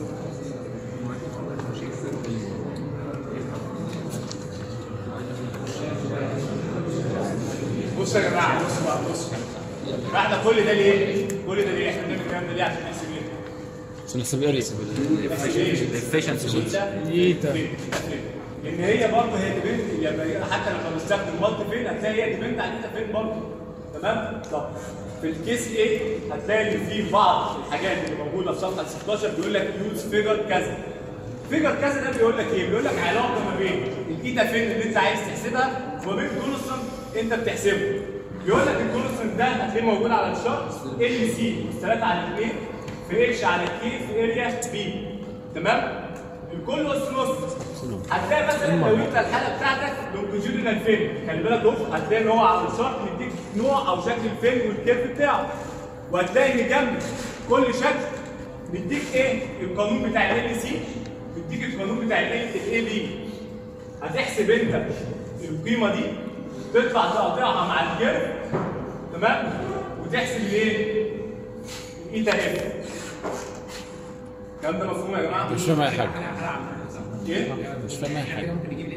بصوا يا جماعه بصوا بقى بصوا بعد كل ده ليه؟ كل ده ليه؟ احنا بنعمل الكلام ده ليه عشان نحسب ايه؟ عشان نحسب اريا efficiency ييتا ان هي برضه هي ديبند لما حتى لما بنستخدم مالتي فين هتلاقي هي ديبند على ايتا فين برضه تمام؟ طب في الكيس ايه هتلاقي ان في بعض الحاجات اللي موجوده في صفحه 16 بيقول لك يوز فيجر كذا فيجر كذا ده بيقول لك ايه؟ بيقول لك علاقه ما بين الايتا فين اللي انت عايز تحسبها وما بين كونستنت انت بتحسبه بيقول لك الكونستنت ده هتلاقيه موجود على الشارت ال سي 3 على 2 في اتش على كي في اريا بي تمام؟ الكل اس نص هتلاقي مثلا لو انت الحاله بتاعتك لونجيتودينال فين خلي بالك اهو هتلاقي ان هو على الشارت مديك نوع او شكل الفين والكيرف بتاعه وهتلاقي ان جنب كل شكل مديك ايه القانون بتاع ال سي مديك القانون بتاع ال بي هتحسب انت القيمه دي تطلع تقطعها مع الكيرف تمام وتحسب الايه الايتا اف الكلام ده مفهوم يا جماعه مش فاهم اي حاجه ايه مش فاهم اي حاجه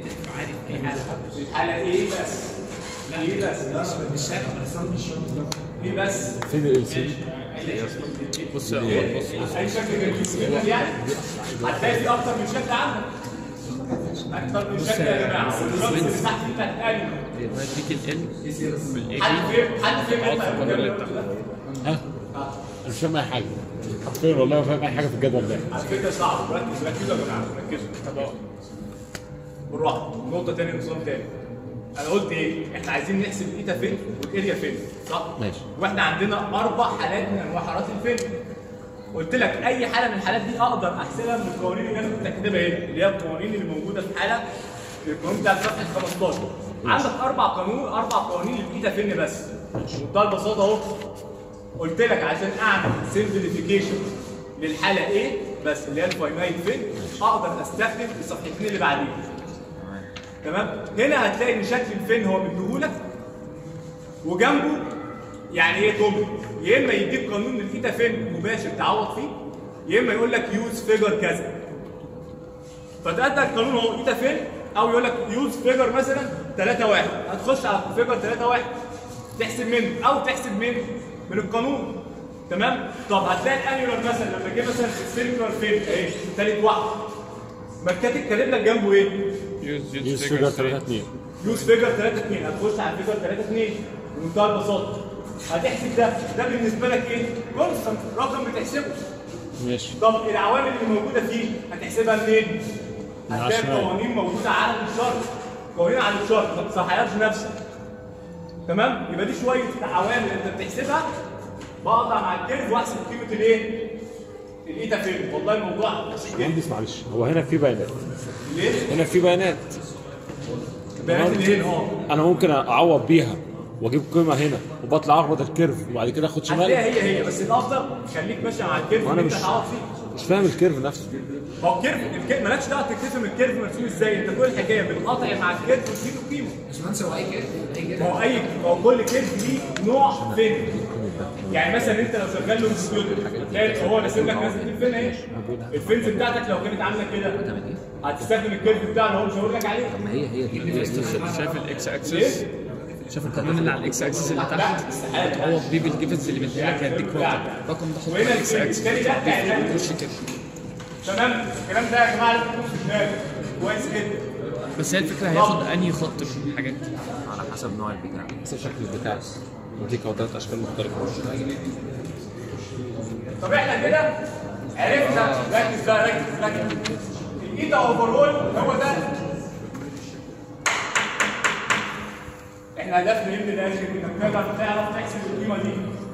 على ايه بس ايه بس ايه بس فين ال سي بص يا أول، بص بص اي شكل من الكيسات يعني هتلاقي في اكتر من شكل عندك اكتر من شكل يا جماعه والرمز اللي تحت دي بتاعت الانمي هديك ال بالاي حد فين حد فين ينفع يقول اللي كده؟ تحت. ها انا مش فاهم اي حاجه حرفيا والله ما فاهم اي حاجه في الجدول ده على فكره صعب ركز ركزوا يا جماعه ركزوا طب بالراحه نقطه تاني نظام تاني انا قلت ايه احنا عايزين نحسب الايتا فين والاريا فين صح ماشي. واحنا عندنا اربع حالات من انواع حالات الفين قلت لك اي حاله من الحالات دي اقدر احسبها من القوانين اللي انا كنت كاتبها هنا اللي هي القوانين اللي موجوده في حاله القانون بتاع صفحه 15 عندك اربع قانون اربع قوانين للايتا فين بس بمنتهى البساطه اهو قلت لك عشان اعمل سمبليفيكيشن للحاله ايه بس اللي هي الفاينايت فين اقدر استخدم الصفحتين اللي بعدين تمام هنا هتلاقي ان شكل الفين هو مديهولك وجنبه يعني ايه تومي يا اما يديك قانون للايتا فين مباشر تعوض فيه يا اما يقول لك يوز فيجر كذا فتأتى القانون هو ايتا فين او يقول لك يوز فيجر مثلا 3 1 هتخش على فيجر 3 1 تحسب منه او تحسب من من القانون تمام طب هتلاقي الانيولار مثلا لما جه مثلا السيركلر فين اهي ثالث واحد ما كاتب كاتب لك جنبه ايه يوز يوز فيجر 3 2 يوز فيجر 3 2 هتخش على فيجر 3 2 بمنتهى البساطه هتحسب ده ده بالنسبه لك ايه؟ كونستنت رقم بتحسبه ماشي طب العوامل اللي موجوده فيه هتحسبها منين؟ من على هتلاقي الشمال. قوانين موجوده على الشرط قوانين على الشرط ما تصحيهاش نفسك تمام؟ يبقى دي شويه عوامل انت بتحسبها بقطع مع الكيرف واحسب قيمه الايه؟ الايتا فين؟ والله الموضوع بسيط جدا مهندس معلش هو هنا في بيانات ليه؟ هنا في بيانات بيانات الايه؟ اه انا ممكن اعوض بيها واجيب قيمه هنا وبطلع اخبط الكيرف وبعد كده اخد هتلاقيها شمال هي هي بس الافضل خليك ماشي مع الكيرف وأنا اللي انت مش- هتعوض فيه مش فاهم الكيرف نفسه ما هو الكيرف الكيرف مالكش دعوه تكتشف الكيرف مرسوم ازاي انت كل الحكايه بالقطع مع الكيرف وتجيب له قيمه باشمهندس هو اي كده اي كده ما هو اي ما هو كل كيرف ليه نوع فين يعني مثلا انت لو شغال له كمبيوتر تلاقي هو راسم لك نازل الفين اهي الفينز بتاعتك لو كانت عامله كده هتستخدم الكيرف بتاعه اللي هو مش هقول لك عليه ما هي هي دي هي دي شايف الاكس ليه؟ اكسس شايف القانون اللي على الاكس اكسس اللي لا تحت استحاله تعوض بيه بالجيفنز اللي مديلك هيديك رقم الرقم ده حطه وهنا على الاكس اكسس التاني ده بتاع الهاند. وش كده تمام الكلام ده يا جماعه لازم تكون في دماغك كويس جدا بس هي الفكره هياخد انهي خط من الحاجات دي على حسب نوع البتاع حسب شكل البتاع وديك هو ثلاث اشكال مختلفه طب احنا كده عرفنا ركز بقى ركز ركز الايتا اوفرول هو ده احنا هدفنا ايه من الاخر انك تقدر تعرف تحسب القيمه دي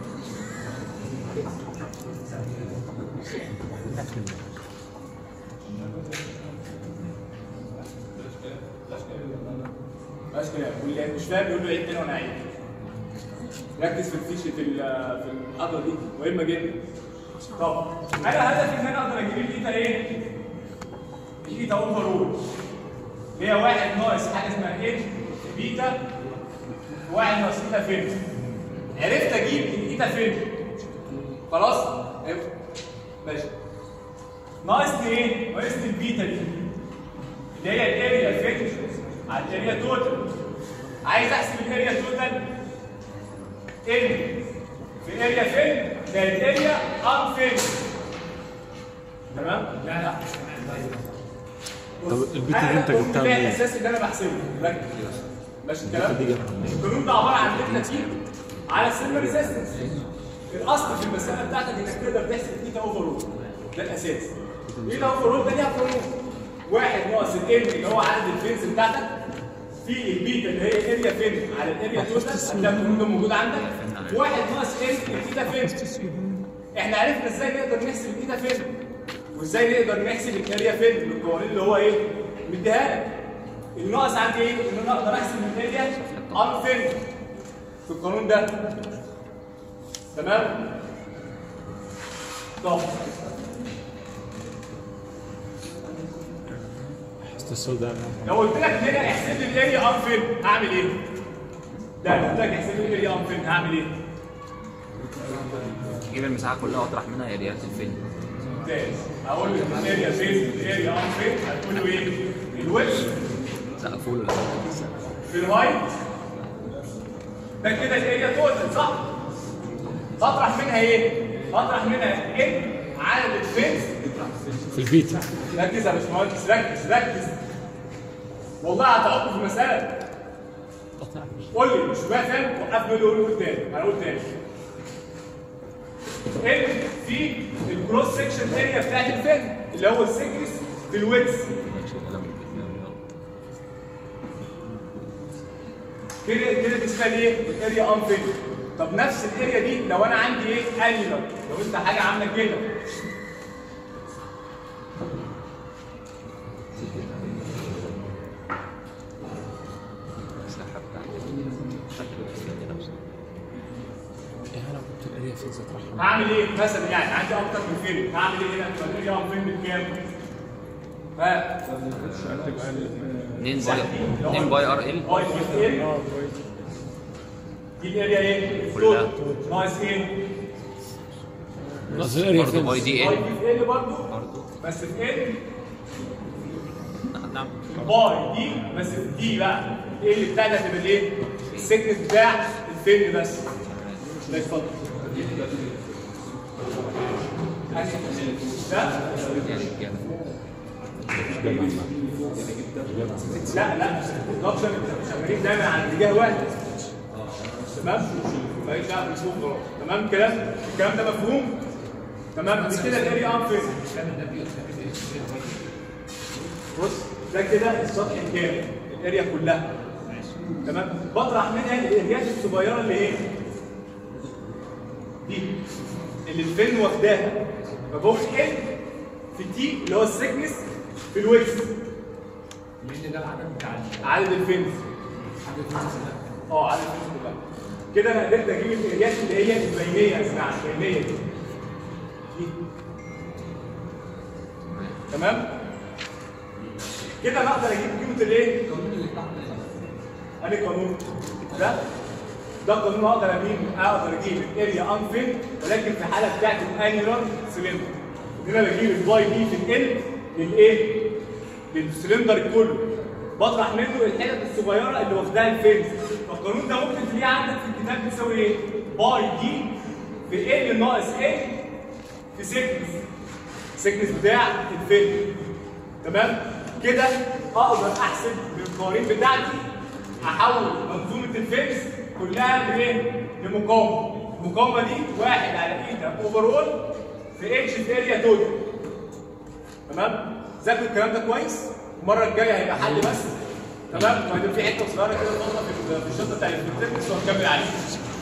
بس كده واللي مش فاهم يقول له عيد تاني وانا عيد ركز في الفيش في ال- في المحاضره دي مهمه جدا طب انا هدفي ان انا اقدر اجيب الايتا ايه؟ الايتا اوفرول اللي هي واحد ناقص حاجه اسمها ايه؟ بيتا واحد ناقص ايتا فين؟ عرفت اجيب الايتا فين؟ خلاص؟ أيوة. ماشي ناقصني ايه؟ ناقصني البيتا دي اللي هي الاريا فين؟ على الاريا توتال عايز احسب الاريا توتال ان في اريا فين؟ ده الاريا ان فين؟ تمام؟ لا لا طب البيتا دي انت جبتها منين؟ منين؟ الاساسي اللي انا بحسبه ركز ماشي الكلام؟ دي جبتها منين؟ القانون ده عباره عن بيتا تي على السيلفر ريزيستنس الاصل في المساله بتاعتك انك تقدر تحسب ايتا اوفرول ده الاساس ايتا اوفرول ده ليها قانون واحد ناقص الام اللي هو عدد الفينز بتاعتك في البيتا اللي هي اريا فين على الاريا توتال هتلاقي القانون ده موجود عندك واحد ناقص ام الايتا فين احنا عرفنا ازاي نقدر نحسب الايتا فين وازاي نقدر نحسب الاريا فين بالقوانين اللي هو ايه مديها لك الناقص عندي ايه ان انا اقدر احسب الاريا ان فين في القانون ده تمام طب حسيت الصوت ده لو قلت لك هنا احسب لي الاريا ان فين هعمل ايه ده قلت لك احسب لي الاريا ان فين هعمل ايه جيب المساحه كلها واطرح منها اريات الفيلم ممتاز هقول لك الاريا فين الاريا ان فين هتقول له ايه الويدث سقفوا له في الرايت ده كده الاريا توتال صح؟ بطرح منها ايه؟ بطرح منها ان عدد الفينز في البيتا ركز يا باشمهندس ركز ركز والله هتعق في المسألة قول لي مش بقى فاهم وقفني قول قول تاني انا قول تاني ان في الكروس سكشن اريا بتاعت الفيلم اللي هو السكنس في الويدث كده كده دي اسمها ايه؟ الاريا ان فين طب نفس الاريا دي لو انا عندي ايه؟ انيلر لو انت حاجه عامله كده المساحه بتاعت شكل الفيلم نفسه ايه انا كنت الاريا فين اطرحها هعمل ايه مثلا يعني عندي اكتر من فيلم هعمل ايه هنا تبقى الاريا ان فين بكام؟ ها 2 باي 2 باي ار ال اي في ال دي الاريا ايه؟ كلها. توتال. ناقص ايه؟ ناقص الاريا برضه باي فين دي اي ال في ال برضه برضه بس في ال نعم باي دي بس في دي بقى ايه اللي بتاع ده هتبقى الايه؟ السكنس بتاع الفيلم بس ده اتفضل ده يعني كده لا لا الدكشن شغالين دايما على اتجاه واحد تمام ماليش دعوه بالاسلوب غلط تمام كده الكلام ده مفهوم تمام دي كده الاريا ان فين بص ده كده السطح الكامل الاريا كلها تمام بطرح منها الاريات الصغيره اللي ايه دي اللي الفين واخداها فبقول ال في تي اللي هو السكنس في الويكس لان ده العدد بتاع عدد الفينز اه عدد الفينز كلها كده انا قدرت اجيب الاريات اللي هي البينيه يا جماعه البينيه دي دي. تمام كده انا اقدر اجيب قيمه الايه؟ انهي قانون؟ ده ده قانون اقدر اجيب اقدر اجيب الاريا ان فين ولكن في حاله بتاعت الانيولار سلندر هنا بجيب الواي دي في ال للايه؟ للسلندر كله بطرح منه الحتت الصغيره اللي واخداها الفينز فالقانون ده ممكن تلاقيه عندك في الكتاب بيساوي ايه؟ باي دي في ال ناقص ال في سيكنس سيكنس بتاع الفيلم تمام كده اقدر احسب بالقوانين بتاعتي احول منظومه الفيكس كلها لايه؟ لمقاومه المقاومه دي واحد على ايتا اوفرول في اتش في اريا توتال تمام ذاكروا الكلام ده كويس المره الجايه هيبقى حل بس تمام وبعدين في حته صغيره كده فاضله في في الشنطه بتاع الفيكس وهنكمل عليها